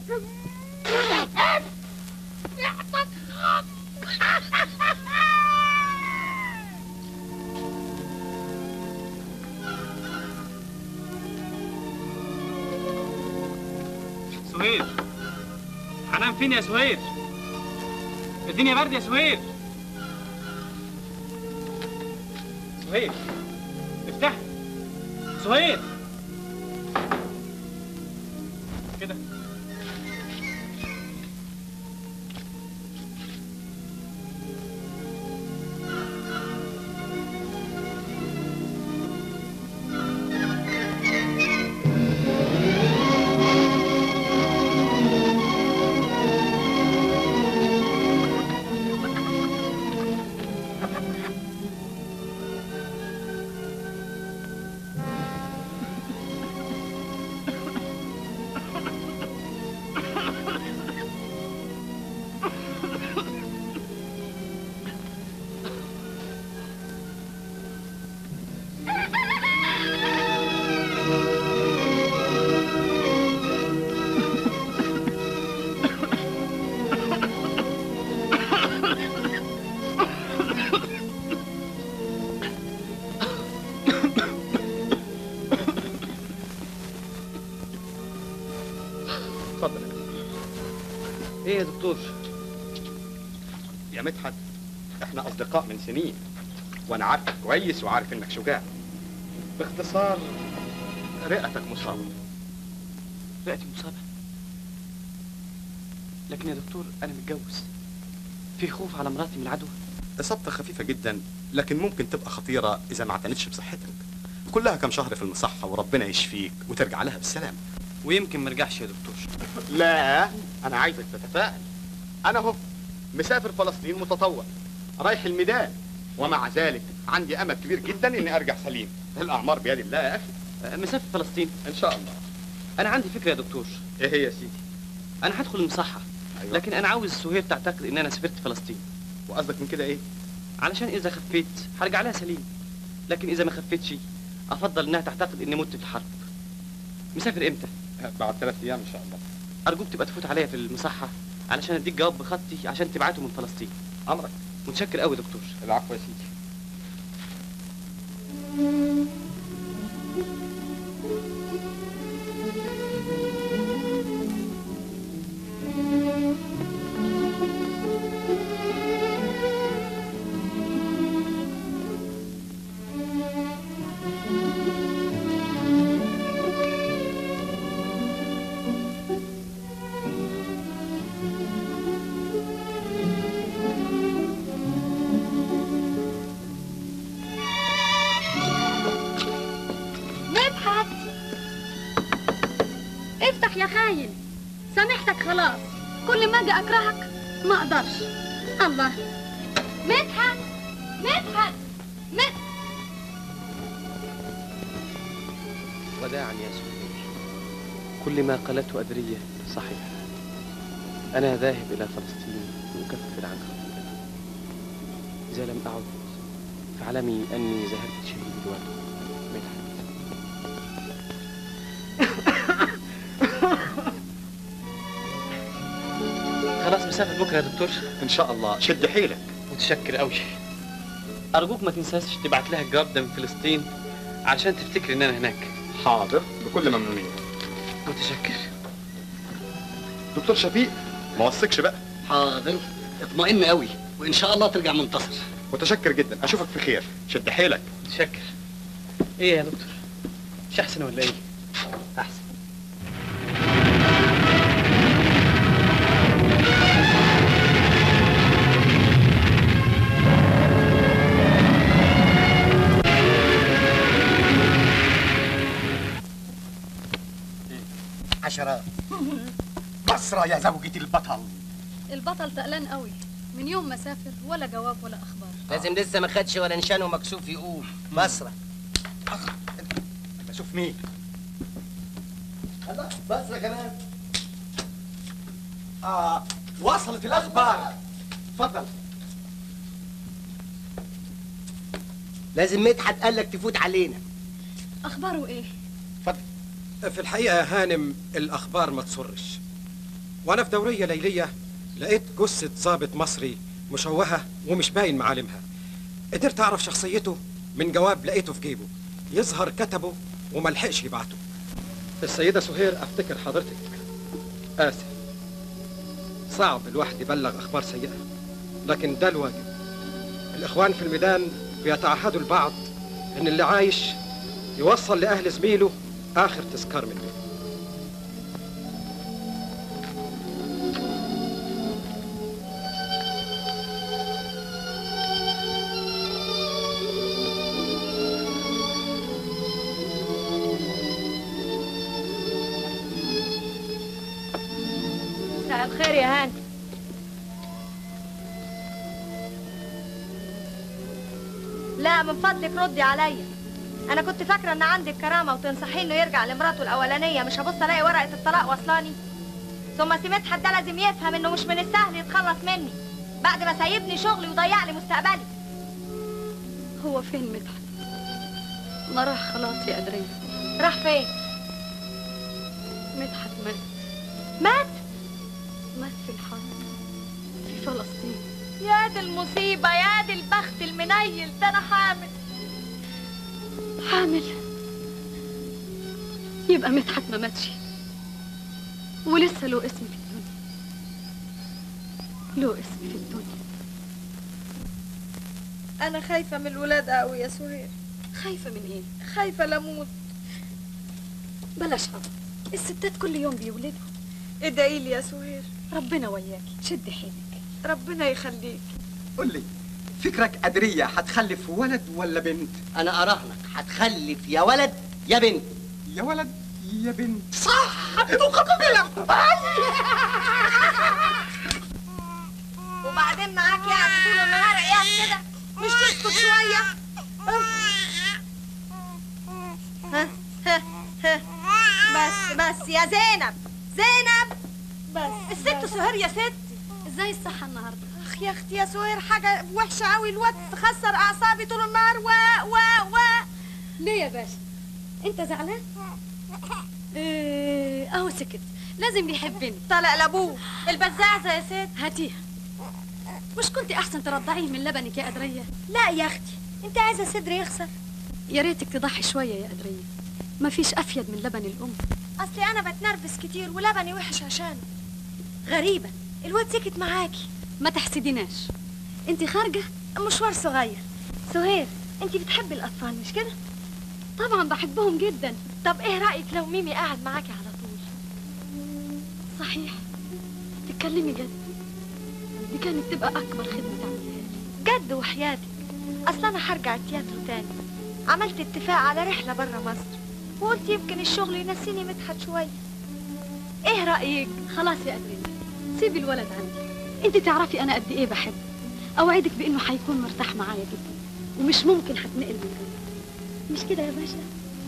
سهير هنام فين يا سهير الدنيا برد يا سهير سهير افتحي سهير كده اتفضل يا مدحت. ايه يا دكتور يا مدحت احنا اصدقاء من سنين وانا عارفك كويس وعارف انك شجاع باختصار رئتك مصابه رئتي مصابة لكن يا دكتور أنا متجوز في خوف على مراتي من العدوى اصابتك خفيفه جدا لكن ممكن تبقى خطيره اذا ما اعتنتش بصحتك كلها كم شهر في المصحه وربنا يشفيك وترجع لها بالسلامه ويمكن ما ارجعش يا دكتور لا انا عايزك تتفائل انا اهو مسافر فلسطين متطوع رايح الميدان ومع ذلك عندي امل كبير جدا اني ارجع سليم الاعمار بيد الله يا اخي مسافر فلسطين ان شاء الله أنا عندي فكرة يا دكتور ايه هي يا سيدي أنا هدخل المصحة أيوة. لكن أنا عاوز سهير تعتقد إن أنا سافرت فلسطين وقصدك من كده إيه؟ علشان إذا خفيت هرجع لها سليم لكن إذا ما خفتش أفضل إنها تعتقد إني مت في الحرب مسافر إمتى؟ بعد ثلاث ايام ان شاء الله أرجوك تبقى تفوت عليا في المصحة علشان أديك جواب بخطي عشان تبعته من فلسطين امرك متشكر قوي دكتور العفو يا سيدي مدحت افتح يا خاين سامحتك خلاص كل ما اجي اكرهك ما اقدرش الله مدحت مدحت مدحت وداعا يا سهير كل ما قالته أدرية صحيح أنا ذاهب إلى فلسطين لأكفر عن خطيئتي إذا لم أعد فاعلمي أني ذهبت شهيد الوالد مدحت خلاص مسافر بكرة يا دكتور ان شاء الله شد حيلك متشكر قوي أرجوك ما تنساش تبعت لها الجواب ده من فلسطين عشان تفتكر إن أنا هناك حاضر بكل ممنونيه متشكر دكتور شفيق ما وثقش بقى حاضر اطمئن قوي وان شاء الله ترجع منتصر متشكر جدا اشوفك في خير شد حيلك متشكر ايه يا دكتور مش احسن ولا ايه احسن عشرات بصرة يا زوجة البطل البطل تقلان قوي من يوم ما سافر ولا جواب ولا اخبار لازم لسه ما خدش ولا نشان ومكسوف يقول بصرة بشوف مين الله بصرة كمان اه وصلت الاخبار اتفضل لازم مدحت قال لك تفوت علينا اخباره ايه في الحقيقة يا هانم الأخبار ما تسرش وأنا في دورية ليلية لقيت جثة ضابط مصري مشوهة ومش باين معالمها قدرت أعرف شخصيته من جواب لقيته في جيبه يظهر كتبه وملحقش يبعته السيدة سهير أفتكر حضرتك آسف صعب الواحد يبلغ أخبار سيئة لكن ده الواجب الإخوان في الميدان بيتعهدوا البعض إن اللي عايش يوصل لأهل زميله آخر تذكار منه مساء الخير يا هاني لا من فضلك ردي عليا انا كنت فاكره ان عندك كرامه وتنصحيه انه يرجع لمراته الاولانيه مش هبص الاقي ورقه الطلاق واصلاني ثم سمعت حد ده لازم يفهم انه مش من السهل يتخلص مني بعد ما سايبني شغلي وضيع لي مستقبلي هو فين مدحت ما راح خلاص يا أدرية راح فين مدحت مات مات مات في الحرب في فلسطين يا دي المصيبه يا دي البخت المنيل ده انا حامل حامل يبقى مدحت ما ماتش ولسه له اسم في الدنيا له اسم في الدنيا انا خايفه من الولاد قوي يا سهير خايفه من ايه خايفه لموت بلاش خبر الستات كل يوم بيولدوا ادعي لي يا سهير ربنا وياكي شد حيلك ربنا يخليك قول لي فكرك قدرية هتخلف ولد ولا بنت؟ انا اراهنك هتخلف يا ولد يا بنت يا ولد يا بنت صح وبعدين معاك يعني طول النهار عيال كده مش تسكت شويه ها ها ها بس بس يا زينب زينب بس الست سهير يا ست ازاي الصحه النهارده اخ يا اختي يا سهير حاجه وحشه قوي الواد خسر اعصابي طول النهار و و و ليه يا باشا انت زعلان ايه اهو سكت لازم بيحبني طلع لابوه البزازه يا ست هاتيها مش كنت احسن ترضعيه من لبنك يا قدريه لا يا اختي انت عايزه صدري يخسر يا ريتك تضحي شويه يا قدريه مفيش افيد من لبن الام اصلي انا بتنرفز كتير ولبني وحش عشانه غريبه الواد سكت معاكي ما تحسديناش انت خارجه مشوار صغير سهير انت بتحبي الاطفال مش كده طبعا بحبهم جدا طب ايه رايك لو ميمي قاعد معاكي على طول صحيح تتكلمي جد دي كانت تبقى اكبر خدمه تعمليها لي جد وحياتك اصل انا هرجع التياترو تاني عملت اتفاق على رحله بره مصر وقلت يمكن الشغل ينسيني مدحت شويه ايه رايك خلاص يا قدريه سيبي الولد عندي انت تعرفي انا قد ايه بحبه اوعدك بانه هيكون مرتاح معايا جدا ومش ممكن هتنقل من هنا مش كده يا باشا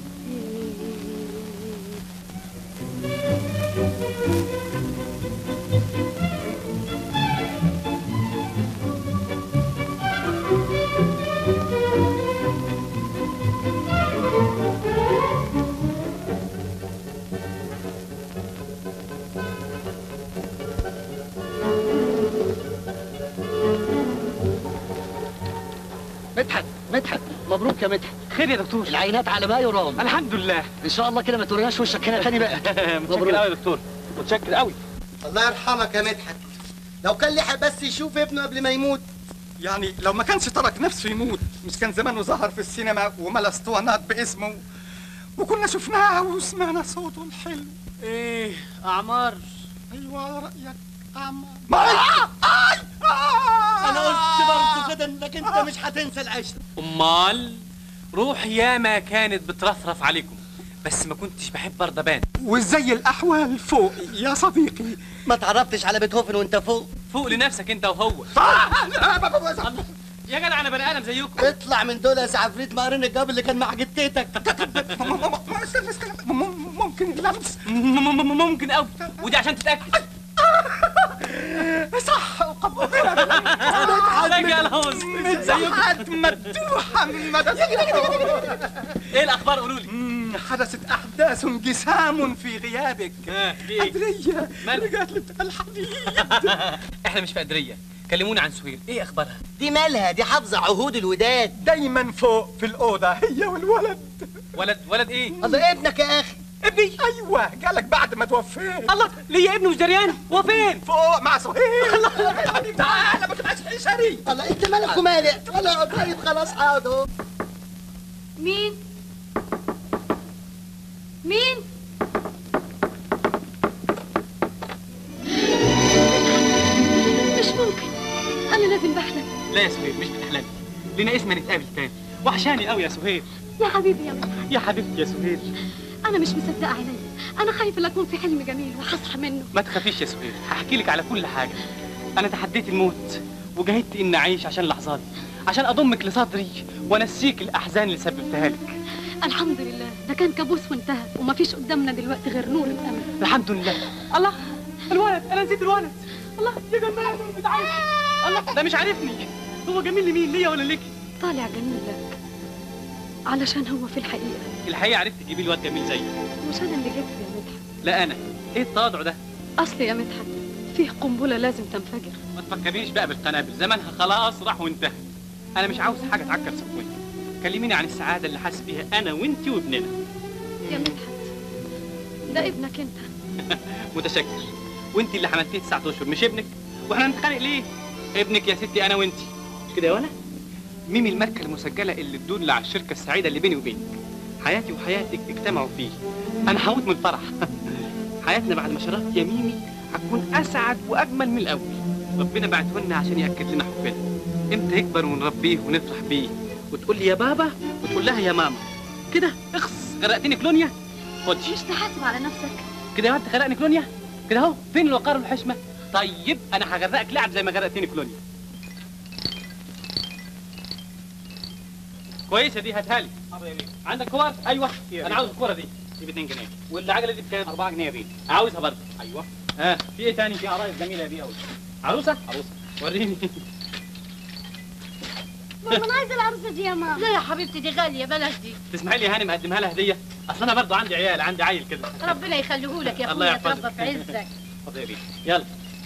مدحت مدحت مبروك يا مدحت خير يا دكتور العينات على ما يرام الحمد لله ان شاء الله كده ما توريناش وشك هنا تاني بقى متشكر قوي يا دكتور متشكر قوي الله يرحمك يا مدحت لو كان لحق بس يشوف ابنه قبل ما يموت يعني لو ما كانش ترك نفسه يموت مش كان زمانه ظهر في السينما وملا اسطوانات باسمه وكنا شفناه وسمعنا صوته الحلو ايه اعمار ايوه على رايك اعمار انا قلت برضه كده انك انت مش هتنسى العشره امال روح ياما كانت بترفرف عليكم بس ما كنتش بحب ارضى بان وازاي الاحوال فوق يا صديقي ما تعرفتش على بيتهوفن وانت فوق فوق لنفسك انت وهو يا جدع انا بني ادم زيكم اطلع من دول يا عفريت مقارن الجاب اللي كان مع جتتك ممكن اللمس ممكن قوي ودي عشان تتاكد صح زي الهوز زيكم مدوحة ايه الاخبار قولوا لي حدثت احداث جسام في غيابك ليه؟ قدرية مالها؟ رجعت لي بتاع الحديد احنا مش في قدريه كلموني عن سهير ايه اخبارها دي مالها دي حافظه عهود الوداد دايما فوق في الاوضه هي والولد ولد ولد ايه الله ابنك يا اخي ابني ايوه جالك بعد ما توفيت الله ليا ابن مش دريان هو فين فوق مع سهير الله تعالى ما تبقاش حشري الله انت مالك ومالك ولا طيب خلاص حاضر مين مين مش ممكن انا لازم بحلم لا يا سهير مش بتحلمي لنا اسم نتقابل تاني وحشاني قوي يا سهير يا حبيبي يا مدحت يا حبيبتي يا سهير انا مش مصدقه عينيا انا خايفه لا اكون في حلم جميل وهصحى منه ما تخافيش يا سهير هحكي لك على كل حاجه انا تحديت الموت وجاهدت اني اعيش عشان لحظات عشان اضمك لصدري وانسيك الاحزان اللي سببتها لك الحمد لله ده كان كابوس وانتهى ومفيش قدامنا دلوقتي غير نور الامل الحمد لله الله الولد انا نسيت الولد الله يا جمال بتعيط الله ده مش عارفني هو جميل لمين ليا ولا ليك طالع جميل لك علشان هو في الحقيقه الحقيقه عرفت تجيبي الواد جميل زيي مش انا اللي جبته يا مدحت لا انا ايه التواضع ده اصل يا مدحت فيه قنبله لازم تنفجر ما تفكريش بقى بالقنابل زمانها خلاص راح وانتهى انا مش عاوز حاجه تعكر صفوتي كلميني عن السعاده اللي حاسس بيها انا وانت وابننا يا مدحت ده ابنك انت متشكر وانت اللي حملتيه تسعة اشهر مش ابنك واحنا نتخانق ليه ابنك يا ستي انا وانت مش كده يا ولا ميمي الماركه المسجله اللي تدل على الشركه السعيده اللي بيني وبينك حياتي وحياتك اجتمعوا فيه انا هموت من الفرح حياتنا بعد ما شرفت يا ميمي هتكون اسعد واجمل من الاول ربنا بعته لنا عشان ياكد لنا حبنا امتى يكبر ونربيه ونفرح بيه وتقول لي يا بابا وتقول لها يا ماما كده اخص غرقتني كلونيا خد مش تحاسب على نفسك كده يا واد غرقني كلونيا كده اهو فين الوقار والحشمه طيب انا هغرقك لعب زي ما غرقتني كلونيا كويسه دي هاتها لي عندك كور ايوه انا عاوز الكوره دي دي ب 2 جنيه والعجله دي بكام 4 جنيه يا بيه عاوزها برضه ايوه ها في ايه تاني في عرايس جميله يا بيه قوي عروسه عروسه وريني ماما انا عايزه العروسه دي يا ماما لا يا حبيبتي دي غاليه بلاش دي تسمحي لي يا هانم اقدمها لها هديه اصل انا برضه عندي عيال عندي عيل كده ربنا يخليهولك يا الله اخويا يحفظك. تربى في عزك اتفضل يا بيه يلا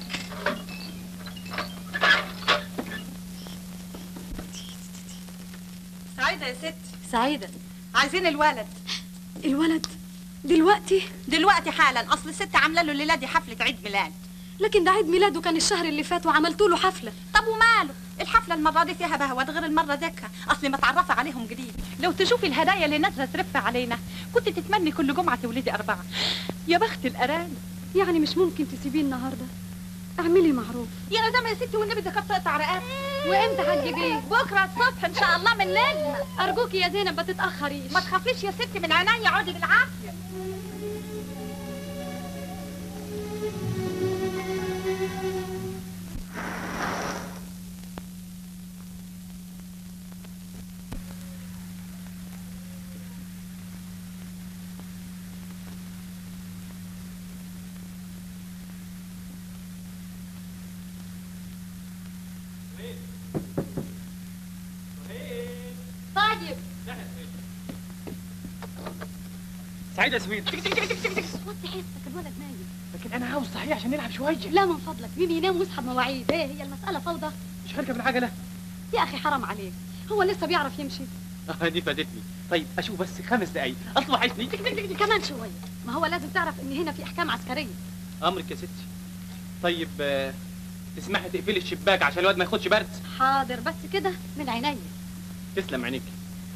سعيدة يا ستي سعيدة عايزين الولد الولد دلوقتي دلوقتي حالا اصل الست عامله له الليله دي حفله عيد ميلاد لكن ده عيد ميلاده كان الشهر اللي فات وعملتوا له حفله طب وماله الحفله المره دي فيها بهوات غير المره ديكها اصلي متعرفه عليهم جديد لو تشوفي الهدايا اللي نازله ترف علينا كنت تتمني كل جمعه تولدي اربعه يا بخت الارانب يعني مش ممكن تسيبيه النهارده اعملي معروف يا ندم يا ستي والنبي ده كانت تقطع رقبتي وامتى هتجيبيه بكره الصبح ان شاء الله من نجمه ارجوكي يا زينب ما تتاخريش ما تخافيش يا ستي من عينيا عودي بالعافيه طيب سعيده سويد وطي حسك الولد نايم لكن انا عاوز صحيح عشان نلعب شويه لا من فضلك ميمي ينام ويصحى بمواعيد ايه هي المساله فوضى مش هركب العجله يا اخي حرام عليك هو لسه بيعرف يمشي اه دي فادتني طيب اشوف بس خمس دقايق اصل وحشني كمان شويه ما هو لازم تعرف ان هنا في احكام عسكريه امرك يا ستي طيب آه، تسمحي تقفلي الشباك عشان الواد ما ياخدش برد حاضر بس كده من عينيا تسلم عينيك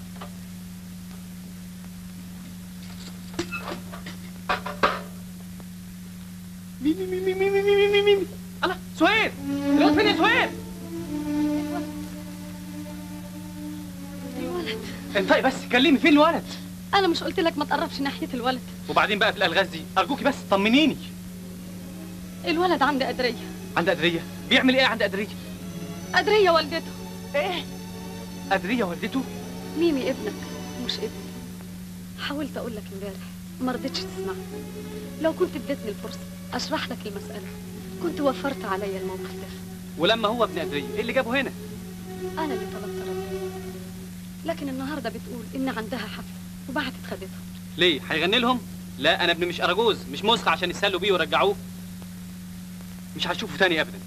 ميمي ميمي ميمي ميمي ميمي ميمي الله سهير الواد فين يا سهير الولد انطقي بس كلمي فين الولد انا مش قلت لك ما تقربش ناحيه الولد وبعدين بقى في الالغاز دي ارجوكي بس طمنيني الولد عند قدريه عند قدريه بيعمل ايه عند قدريه قدريه والدته ايه قدريه والدته ميمي ابنك مش ابني حاولت اقول لك امبارح ما رضيتش تسمعني لو كنت اديتني الفرصه اشرح لك المساله كنت وفرت عليا الموقف ده ولما هو ابن قدريه ايه اللي جابه هنا انا اللي طلبت ربنا لكن النهارده بتقول ان عندها حفله وبعتت خدتها ليه هيغني لهم لا انا ابني مش اراجوز مش مسخ عشان يسلوا بيه ويرجعوه مش هشوفه تاني ابدا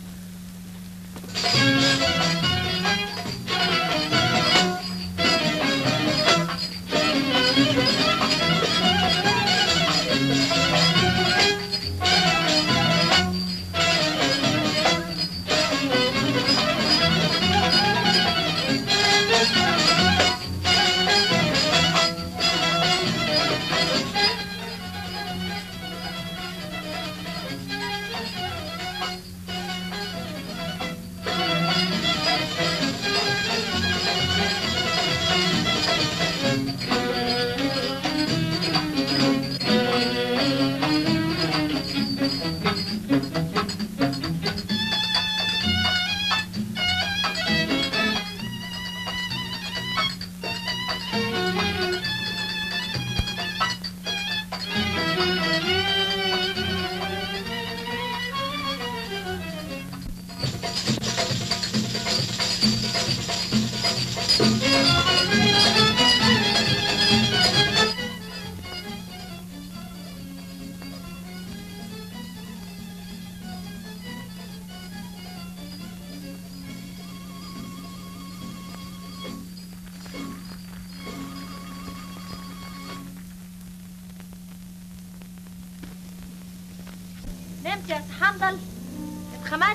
نمت يا سي حنظل اتخمدت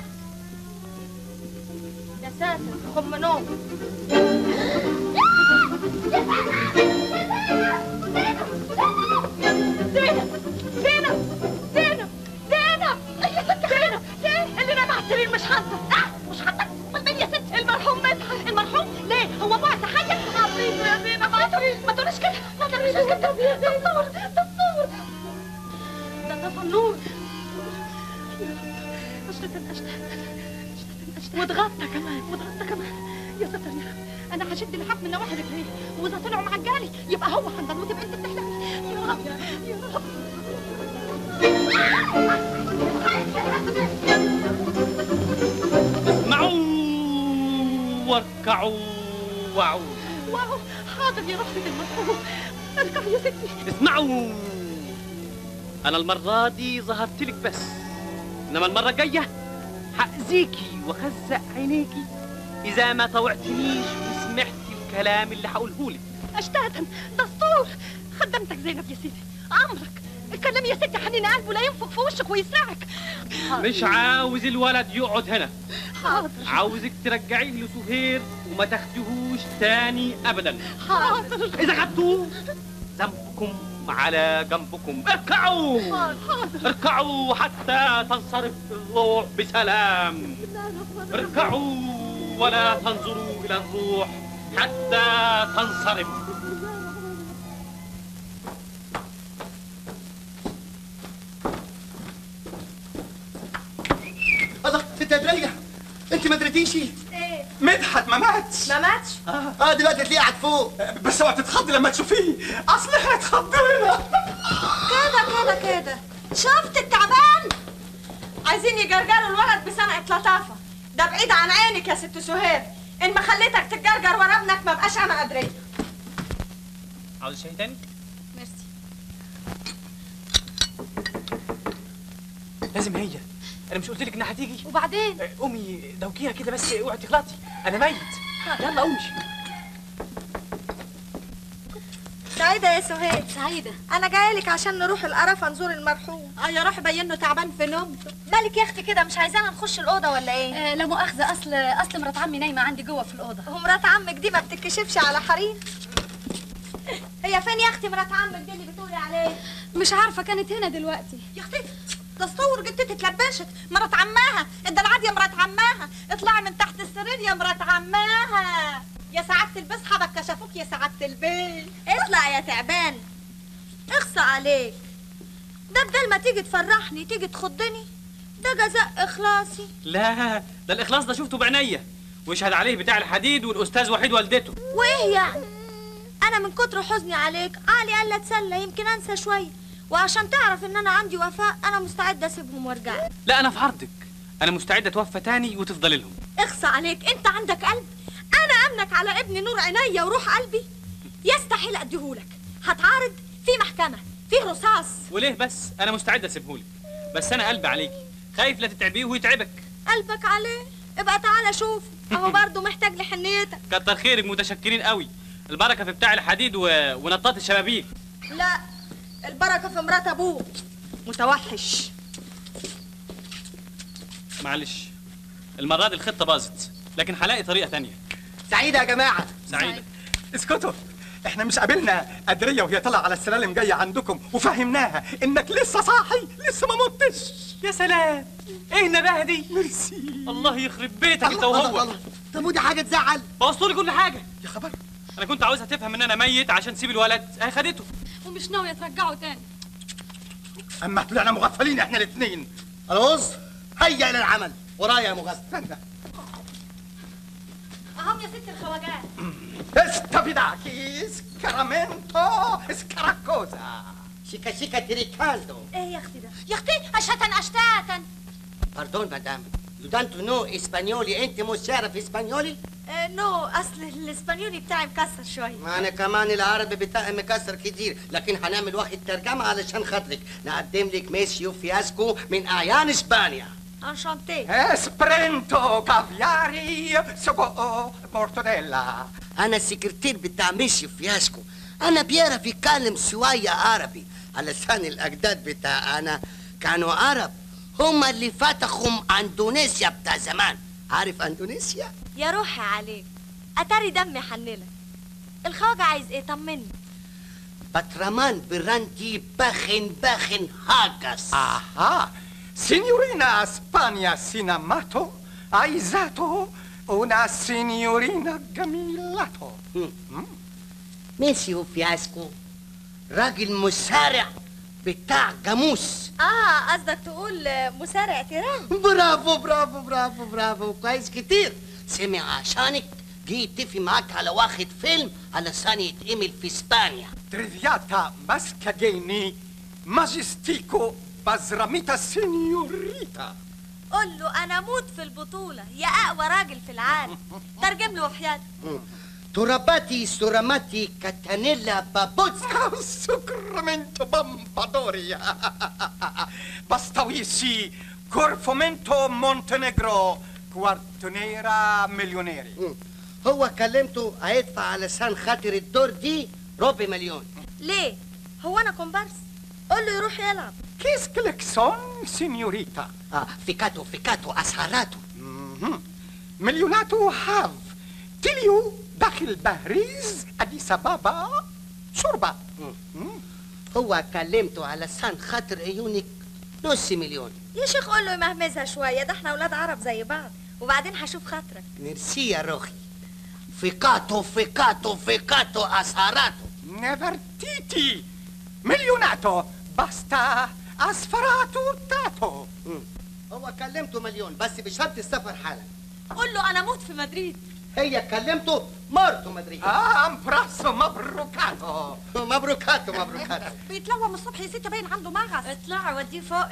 يا ساتر خم نوم زينب زينب زينب زينب زينب زينب اللي نام على السرير مش حنطة آه مش حنطة طب يا ست المرحوم مدحت المرحوم ليه هو بعت حيا عفريت يا زينب عفريت ما تقوليش كده ما تقوليش كده تصور تصور ده طفى النور اشتت اشتت واتغطى كمان واتغطى كمان يا ستر يا رب انا هشد الحب من نواحي رجليه واذا طلعوا معجالي يبقى هو حنظل وتبقى انت بتحلمي يا رب يا رب اسمعوا واركعوا وعوا واو حاضر يا رحمة المرحوم اركع يا ستي اسمعوا انا المرة دي ظهرت لك بس انما المرة الجاية حأذيكي وخزق عينيكي اذا ما طوعتنيش وسمعتي الكلام اللي هقوله لك اشتاتا دستور خدمتك زينب يا سيدي امرك اتكلم يا ستي حنين قلبه لا ينفخ في وشك ويسرعك مش عاوز الولد يقعد هنا حاضر عاوزك ترجعيه لسهير وما تاخديهوش تاني ابدا حاضر اذا خدتوه ذنبكم على جنبكم اركعوا حاضر اركعوا حتى تنصرف الروح بسلام اركعوا ولا تنظروا الى الروح حتى تنصرف الله ست درية انت ما دريتيش ايه مدحت ما ماتش ما ماتش اه دلوقتي تلاقيه قاعد فوق بس اوعى تتخضي لما تشوفيه اصل هتخضينا كده كده كده شفت التعبان عايزين يجرجروا الولد بصنعة لطافة ده بعيد عن عينك يا ست سهير ان ما خليتك تتجرجر ورا ابنك ما بقاش انا قادرة عاوز شيء تاني ميرسي لازم هي انا مش قلت لك انها هتيجي وبعدين قومي دوكيها كده بس اوعي تغلطي انا ميت يلا قومي سعيدة يا سهير سعيدة انا جايه لك عشان نروح القرفة نزور المرحوم اه يا روح بين له تعبان في نومته مالك يا اختي كده مش عايزانا نخش الاوضه ولا ايه آه لا مؤاخذة اصل اصل مرات عمي نايمة عندي جوه في الأوضة ومرات عمك دي ما بتتكشفش على حريم هي فين يا اختي مرات عمك دي اللي بتقولي عليه مش عارفة كانت هنا دلوقتي يا اختي تصور جدتي اتلبشت مرات عماها الدلعات يا مرات عماها اطلعي من تحت السرير يا مرات عماها يا سعادة البيت صحابك كشفوك يا سعادة البيت اطلع يا تعبان اخصى عليك ده بدل ما تيجي تفرحني تيجي تخضني ده جزاء اخلاصي لا ده الاخلاص ده شفته بعينيا ويشهد عليه بتاع الحديد والاستاذ وحيد والدته وايه يعني انا من كتر حزني عليك علي قال اتسلى يمكن انسى شويه وعشان تعرف ان انا عندي وفاء انا مستعده اسيبهم وارجع لك. لا انا في عرضك انا مستعد اتوفى تاني وتفضلي لهم اخصى عليك انت عندك قلب انا امنك على ابني نور عينيا وروح قلبي يستحيل اديهولك هتعارض في محكمه في رصاص وليه بس انا مستعد اسيبهولك بس انا قلبي عليكي خايف لا تتعبيه ويتعبك قلبك عليه ابقى تعالى شوف اهو برضه محتاج لحنيتك كتر خيرك متشكرين قوي البركه في بتاع الحديد و... ونطاط الشبابيك لا البركه في مرات ابوك متوحش معلش المره دي الخطه باظت لكن هلاقي طريقه تانية سعيدة يا جماعة سعيده اسكتوا احنا مش قابلنا قدرية وهي طالعة على السلالم جاية عندكم وفهمناها انك لسه صاحي لسه ما متش يا سلام ايه النباهه دي ميرسي الله يخرب بيتك انت وهو طب ودي حاجة تزعل بوظتوا لي كل حاجه يا خبر انا كنت عاوزها تفهم ان انا ميت عشان تسيب الولد اهي خدته ومش ناوية ترجعه تاني اما طلعنا مغفلين احنا الاثنين الوز هيا الى العمل ورايا يا مغفل اهم يا ست الخواجات استفيداكي سكرامنتو سكراكوزا شيكا شيكا تريكالدو ايه يا اختي ده يا اختي اشتا اشتاتا باردون مدام يو دونت نو اسبانيولي انت مش تعرف اسبانيولي آه نو اصل الاسبانيولي بتاعي مكسر شويه ما انا كمان العربي بتاعي مكسر كتير لكن هنعمل واحد ترجمة علشان خاطرك نقدم لك ميسيو فياسكو من اعيان اسبانيا انشانتي اسبرنتو كافياري سوكو مورتوديلا انا السكرتير بتاع ميسيو فياسكو انا بيعرف يتكلم شوية عربي علشان الاجداد بتاع انا كانوا عرب هما اللي فتحوا اندونيسيا بتاع زمان عارف اندونيسيا يا روحي عليك اتاري دمي حنلك الخواجة عايز ايه طمني بطرمان براندي باخن باخن هاجس Ah, signorina Spagna Sinamato, Aisato, una signorina Gamilato. ميسيو فياسكو راجل مسارع بتاع جاموس اه قصدك تقول آه، مسارع تيران برافو برافو برافو برافو كويس كتير سمع عشانك جه يتفق معاك على واخد فيلم علشان يتعمل في اسبانيا Triviata Mascageni, Majestico Basramita Signorita. قول له انا اموت في البطولة يا اقوى راجل في العالم ترجم له وحياتك تراباتي سوراماتي كاتانيلا بابوتسكا Sacramento Bambadoria. Bastawisi, Corfomento Montenegro, Quartonera Milioneri. هو كلمته هيدفع علشان خاطر الدور دي ربع مليون ليه هو انا كومبارس قول له يروح يلعب Qu'est-ce que l'exon, signorita? Ah, ficato, ficato, asarato. مليوناتو هاف تليو داخل باريس أديس أبابا شربة هو كلمته علشان خاطر عيونك نص مليون يا شيخ قول له يمهمزها شوية ده احنا اولاد عرب زي بعض وبعدين هشوف خاطرك ميرسي يا روحي فيكاتو فيكاتو فيكاتو اساراتو نفرتيتي مليوناتو باستا أسفراتو تاتو هو كلمته مليون بس بشرط السفر حالا قول له انا اموت في مدريد هي كلمته مرته مدريد آه أمبراسو مبروكاتو مبروكاتو مبروكاتو بيتلوم الصبح يا ستي باين عنده مغص اطلع وديه فوق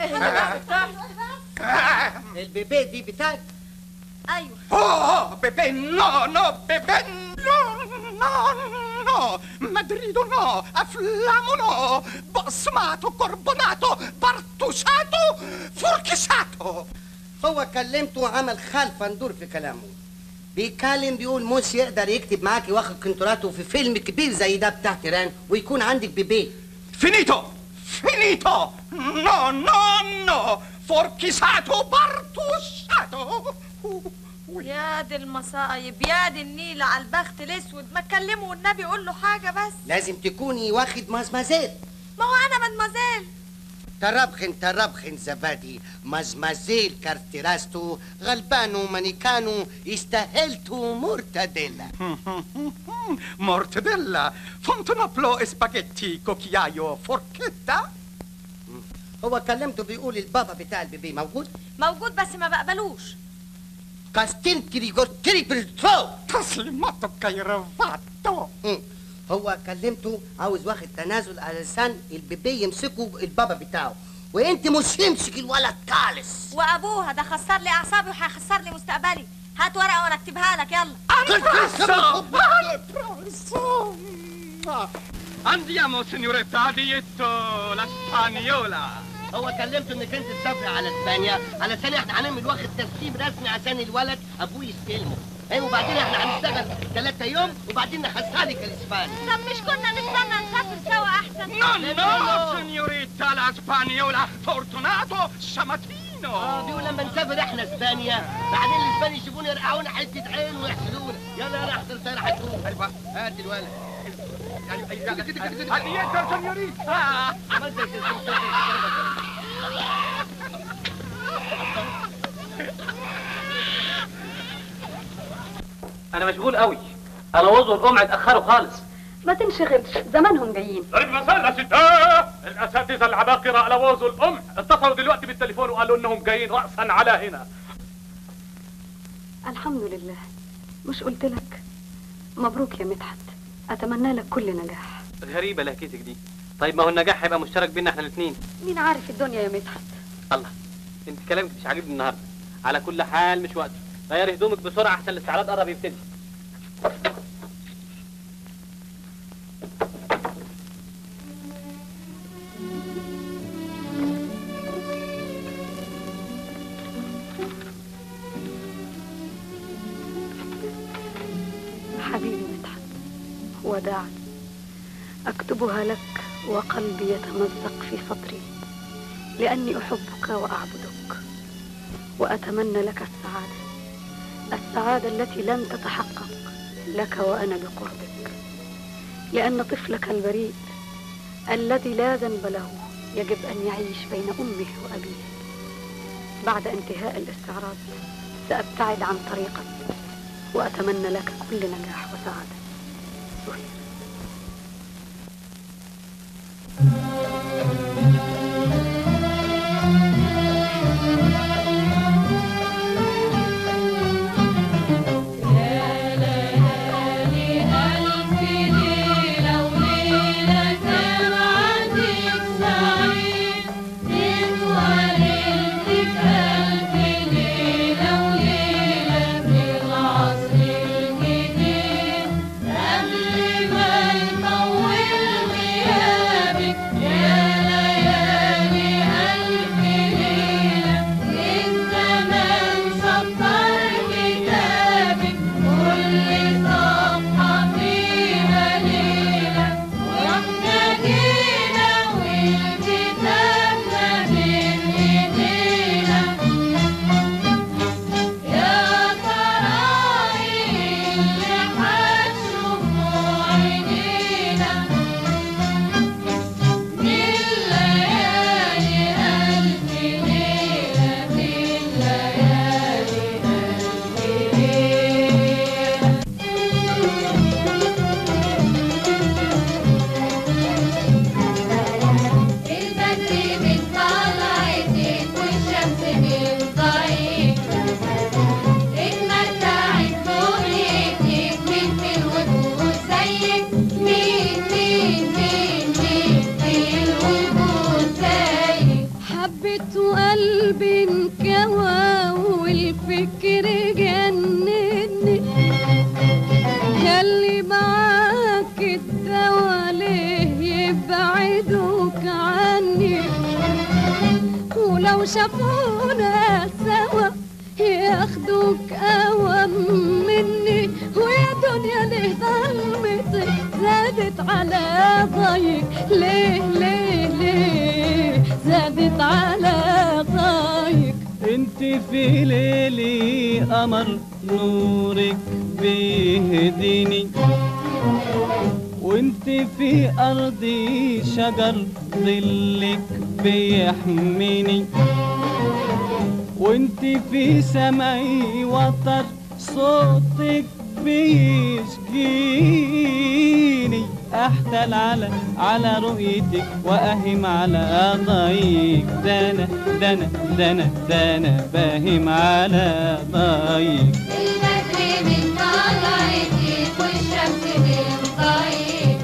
البيبي دي بتاعك ايوه Oh, bebé, no, no, bebé, no, no, no, Madrido no, Afflamo no, Bosmato, Corbonato, Bartusciato, Forchisato. هو كلمته وعمل خلفة ندور في كلامه بيتكلم بيقول موسى يقدر يكتب معاكي واخد كنتراته في فيلم كبير زي ده بتاع تيران ويكون عندك بيبي Finito, finito, no, no, no, Forchisato, Bartusciato. يا دي المصايب يا دي النيلة على البخت الاسود ما تكلمه والنبي قول له حاجة بس لازم تكوني واخد مزمزيل ما هو انا مدمزيل تربخن تربخن زبادي مزمزيل كارتيراستو غلبانو مانيكانو استاهلتو مرتديلا Mortadella, Fontanoplo e spaghetti, cucchiaio, forchetta. هو كلمته بيقول البابا بتاع البيبي موجود موجود بس ما بقبلوش كاستنتي ريجورتري بالترو تسليماتو كايروفاتو هو كلمته عاوز واخد تنازل على لسان البيبي يمسكه البابا بتاعه وانت مش يمسك الولد خالص وابوها ده خسر لي اعصابي وهيخسر لي مستقبلي هات ورقة وانا اكتبها لك يلا Andiamo, signoretta, ha detto la spagnola. هو كلمته انك انت تسافر على اسبانيا علشان احنا هنعمل واخد ترتيب رسمي عشان الولد ابوه يستلمه ايوه وبعدين احنا هنشتغل ثلاثة يوم وبعدين نخسرك الاسباني طب مش كنا نستنى نسافر سوا احسن No, no, signoretta, la spagnola, fortunato, sciamatino. اه بيقول لما نسافر احنا اسبانيا بعدين الاسبان يشوفونا يرقعونا حته عين ويحسدونا يلا يلا احسن سنه هتقوم هات الولد Addietro, signorita. عملت زي انا مشغول قوي انا وزو القمع اتاخروا خالص ما تنشغلش زمانهم جايين طيب مساء الستات الاساتذه العباقره على ووزو الام اتصلوا دلوقتي بالتليفون وقالوا انهم جايين راسا على هنا الحمد لله مش قلت لك مبروك يا مدحت اتمنى لك كل نجاح غريبه لهكتك دي طيب ما هو النجاح هيبقى مشترك بينا احنا الاثنين مين عارف الدنيا يا مدحت الله انت كلامك مش عاجبني النهارده على كل حال مش وقته غير هدومك بسرعه احسن الاستعراض قرب يبتدي حبيبي مدحت وداعا أكتبها لك وقلبي يتمزق في صدري لأني أحبك وأعبدك وأتمنى لك السعادة السعادة التي لن تتحقق لك وأنا بقربك لأن طفلك البريء الذي لا ذنب له يجب أن يعيش بين أمه وأبيه بعد انتهاء الاستعراض سأبتعد عن طريقك وأتمنى لك كل نجاح وسعادة سهير البدر من طلعتك والشمس من ضيق اتمتعت دنيتك من في الوجود زيك مين مين مين مين في الوجود زيك حبيت وقلبي انكوى والفكر جنني ياللي معاك الدوا ليه يبعدوك عني ولو شافونا سوا ياخدوك قوام مني ويا دنيا ليه ظلمتك زادت على ضيق ليه ليه ليه زادت على ضيق انت في ليلي قمر نورك بيهديني وانت في ارضي شجر ظلك بيحميني وانت في سمعي وتر صوتك بيشجيني احتل على على رؤيتك واهم على ضيق دنا دنا دنا دنا باهم على ضيق البدر من طلعتك والشمس من ضيق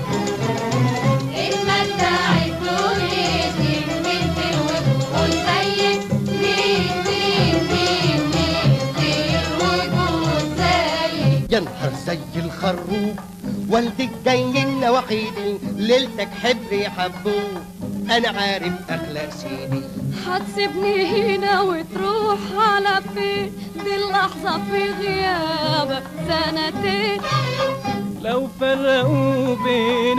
اتمتعت دنيتك من في الوجود زيك مين مين مين مين في الوجود زيك يا نهار زي الخروف والدك جاي لنا وحيدي ليلتك حبر يحبوه انا عارف اخلاق سيدي هتسيبني هنا وتروح على فين دي اللحظة في غيابك سنتين لو فرقوا بين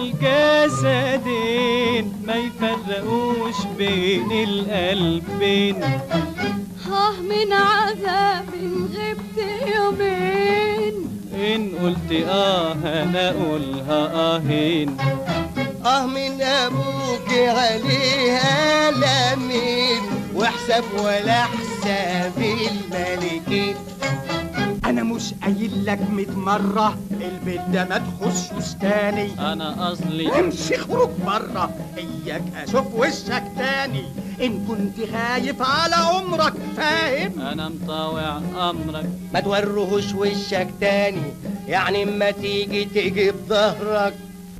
الجسدين ما يفرقوش بين القلبين اه من عذاب غبت يومين إن قلت آه أنا أقولها آهين اه من ابوك عليها لمين وحساب ولا حساب الملكين انا مش قايل لك 100 مره البيت ده ما تخشوش تاني انا اصلي امشي خروج بره اياك اشوف وشك تاني ان كنت خايف على عمرك فاهم أنا مطاوع أمرك ما توروهوش وشك تاني يعني اما تيجي تيجي بظهرك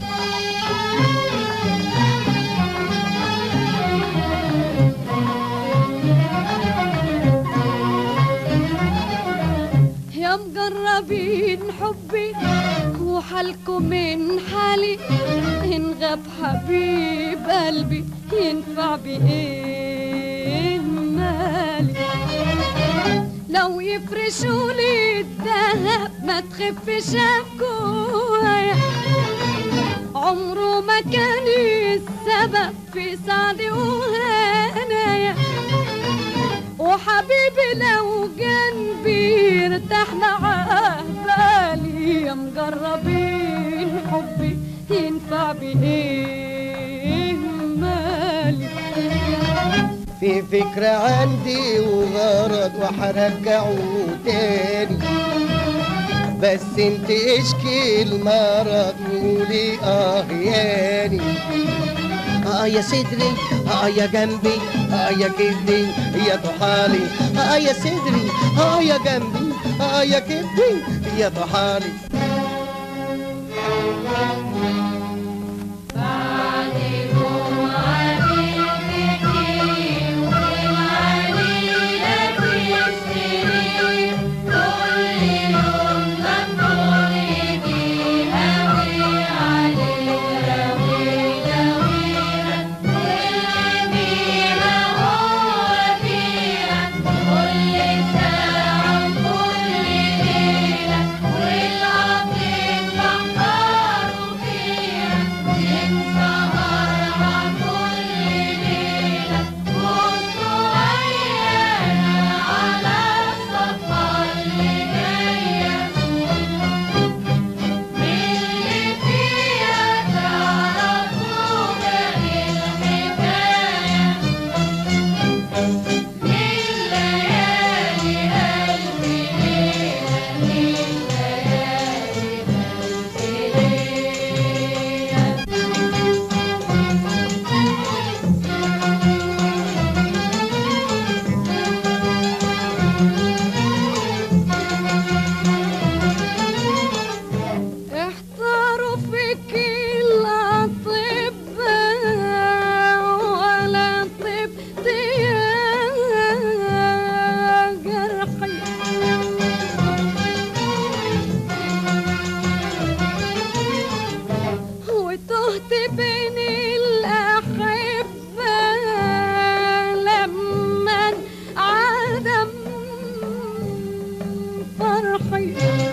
يا مجربين حبي وحالكم من حالي إن غاب حبيب قلبي ينفع بإيه مالي لو يفرشوا لي الدهب ما تخفش جوايا عمره ما كان السبب في سعدي وهنايا وحبيبي لو جنبي ارتاح معاه بالي يا مجربين حبي ينفع بايه مالي في فكرة عندي وغرض وحرجعه تاني بس انت اشكي المرض قولي اه ياني اه يا صدري اه يا جنبي اه يا كدي يا طحالي اه يا صدري اه يا جنبي اه يا كدي يا طحالي احتاروا فيك الأطباء ولا طبت يا جرحي وتهت بين الأحبة لما عدم فرحي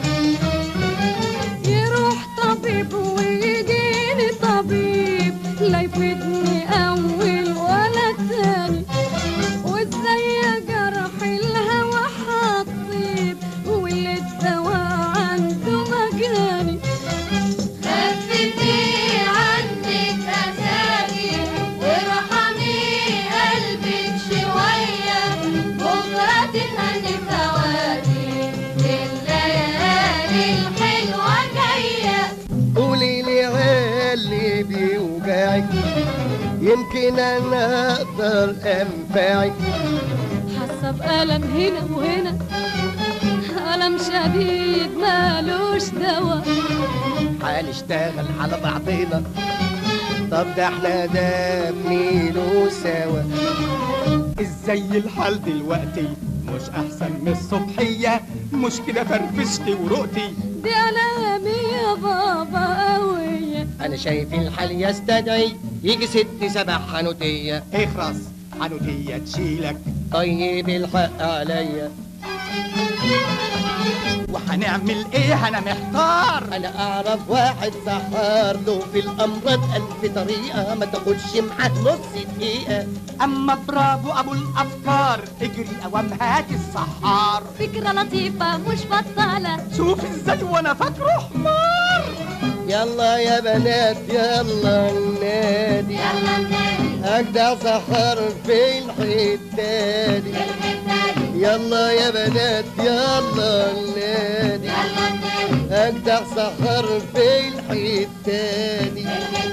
يروح طبيب ويجيني طبيب لا يفيدني اول ولا تاني وازاي جرح الهوى حطيب واللي الدواء عنده مجاني خففي عنك أسامي وارحمي قلبك شوية بكرة تهني فواتي الليالي الحلوة جاية قولي لي عالي بيوجعك يمكن انا اقدر انفعك حاسه بألم هنا وهنا ألم شديد مالوش دوا هنشتغل على بعضنا طب ده احنا دافنينه سوا ازاي الحال دلوقتي مش احسن من الصبحية مش كده فرفشتي ورقتي دي ألامي يا بابا قوية انا شايف الحال يستدعي يجي ست سبع حنوتية اخرس حنوتية تشيلك طيب الحق عليا وهنعمل ايه انا محتار انا اعرف واحد سحار له في الامراض الف طريقه ما تاخدش معاه نص دقيقه اما برافو ابو الافكار اجري اوام هات السحار فكرة لطيفة مش بطالة شوف ازاي وانا فاكره حمار يلا يا بنات يلا النادي يلا النادي اجدع سحر في الحته دي يلا يا بنات يلا النادي يلا النادي اجدع سحر في الحته دي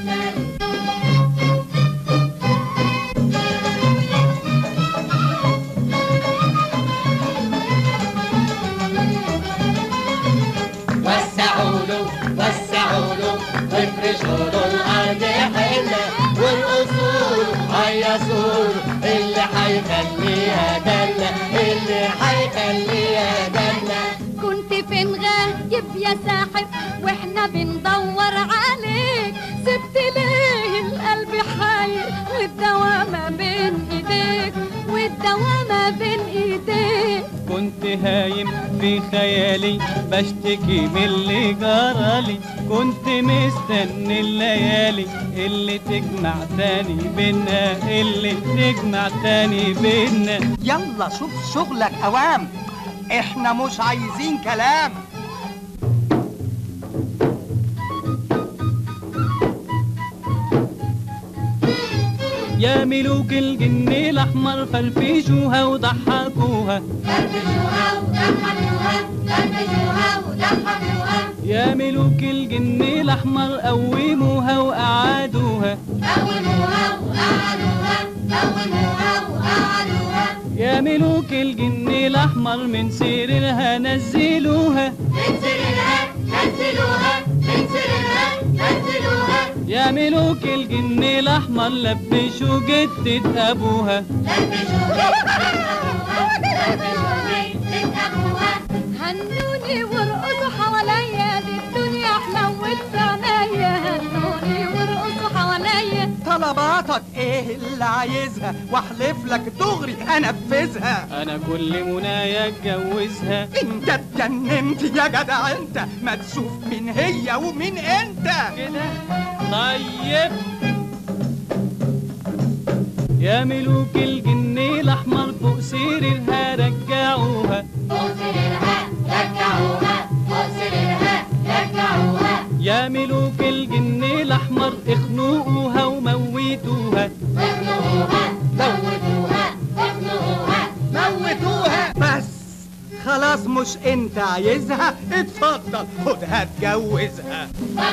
وسعوا له وسعوا له وافرشوا له الارض حله والاصول هيصوا له اللي هيخليها جنه اللي هيخليها جنه كنت فين غايب يا ساحر واحنا بندور عليك سبت ليه القلب حاير والدواء ما بين ايديك والدواء ما بين ايديك كنت هايم في خيالي بشتكي من اللي جرالي كنت مستني الليالي اللي تجمع تاني بينا اللي تجمع تاني بينا يلا شوف شغلك اوام احنا مش عايزين كلام يا ملوك الجن الأحمر فرفشوها وضحكوها يا ملوك الجن الأحمر قوموها وقعدوها يا ملوك الجن الأحمر من سريرها نزلوها يا ملوك الجن الأحمر لبشوا جدة أبوها هنوني وارقصوا حواليا دي الدنيا حلوت في عينيا هنوني وارقصوا حواليا طلباتك ايه اللي عايزها واحلف لك دغري انفذها أنا كل منايا اتجوزها انت اتجننت يا جدع انت ما تشوف مين هي ومين انت كده طيب يا ملوك الجن الأحمر فوق سريرها رجعوها يا ملوك الجن الأحمر اخنقوها وموتوها موتوها بس خلاص مش انت عايزها اتفضل خدها اتجوزها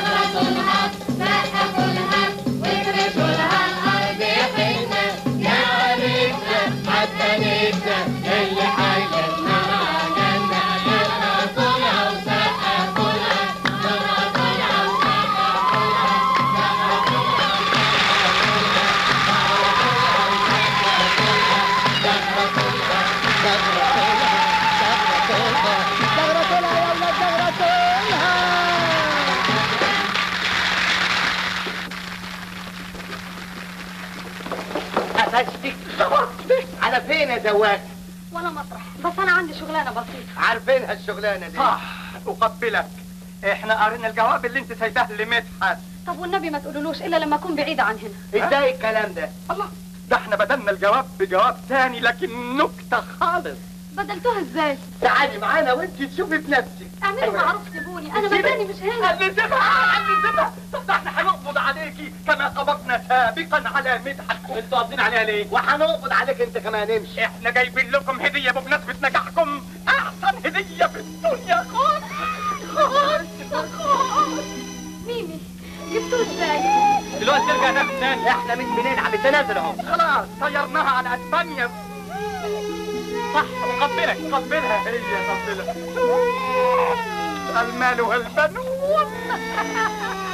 قفشتك على فين يا زواج ولا مطرح بس انا عندي شغلانه بسيطه عارفينها الشغلانه دي صح اقبلك احنا قرينا الجواب اللي انت سايباه لمدحت طب والنبي ما تقولولوش الا لما اكون بعيده عن هنا ازاي الكلام ده الله ده احنا بدلنا الجواب بجواب تاني لكن نكته خالص بدلتوها ازاي تعالي معانا وانت تشوفي بنفسك اعملوا معروف سيبوني انا مكاني مش هنا هنسيبها هنسيبها طب ده احنا هنقبض عليكي كما قبضنا سابقا على مدحت انتوا قابضين عليها ليه وهنقبض عليك انت كمان امشي احنا جايبين لكم هديه بمناسبه نجاحكم احسن هديه في الدنيا خالص خالص خالص ميمي جبتوه ازاي دلوقتي ترجع نفس تاني احنا مش بنلعب التنازل اهو خلاص طيرناها على اسبانيا صح قبلك قبلها هي قبلها المال والبنون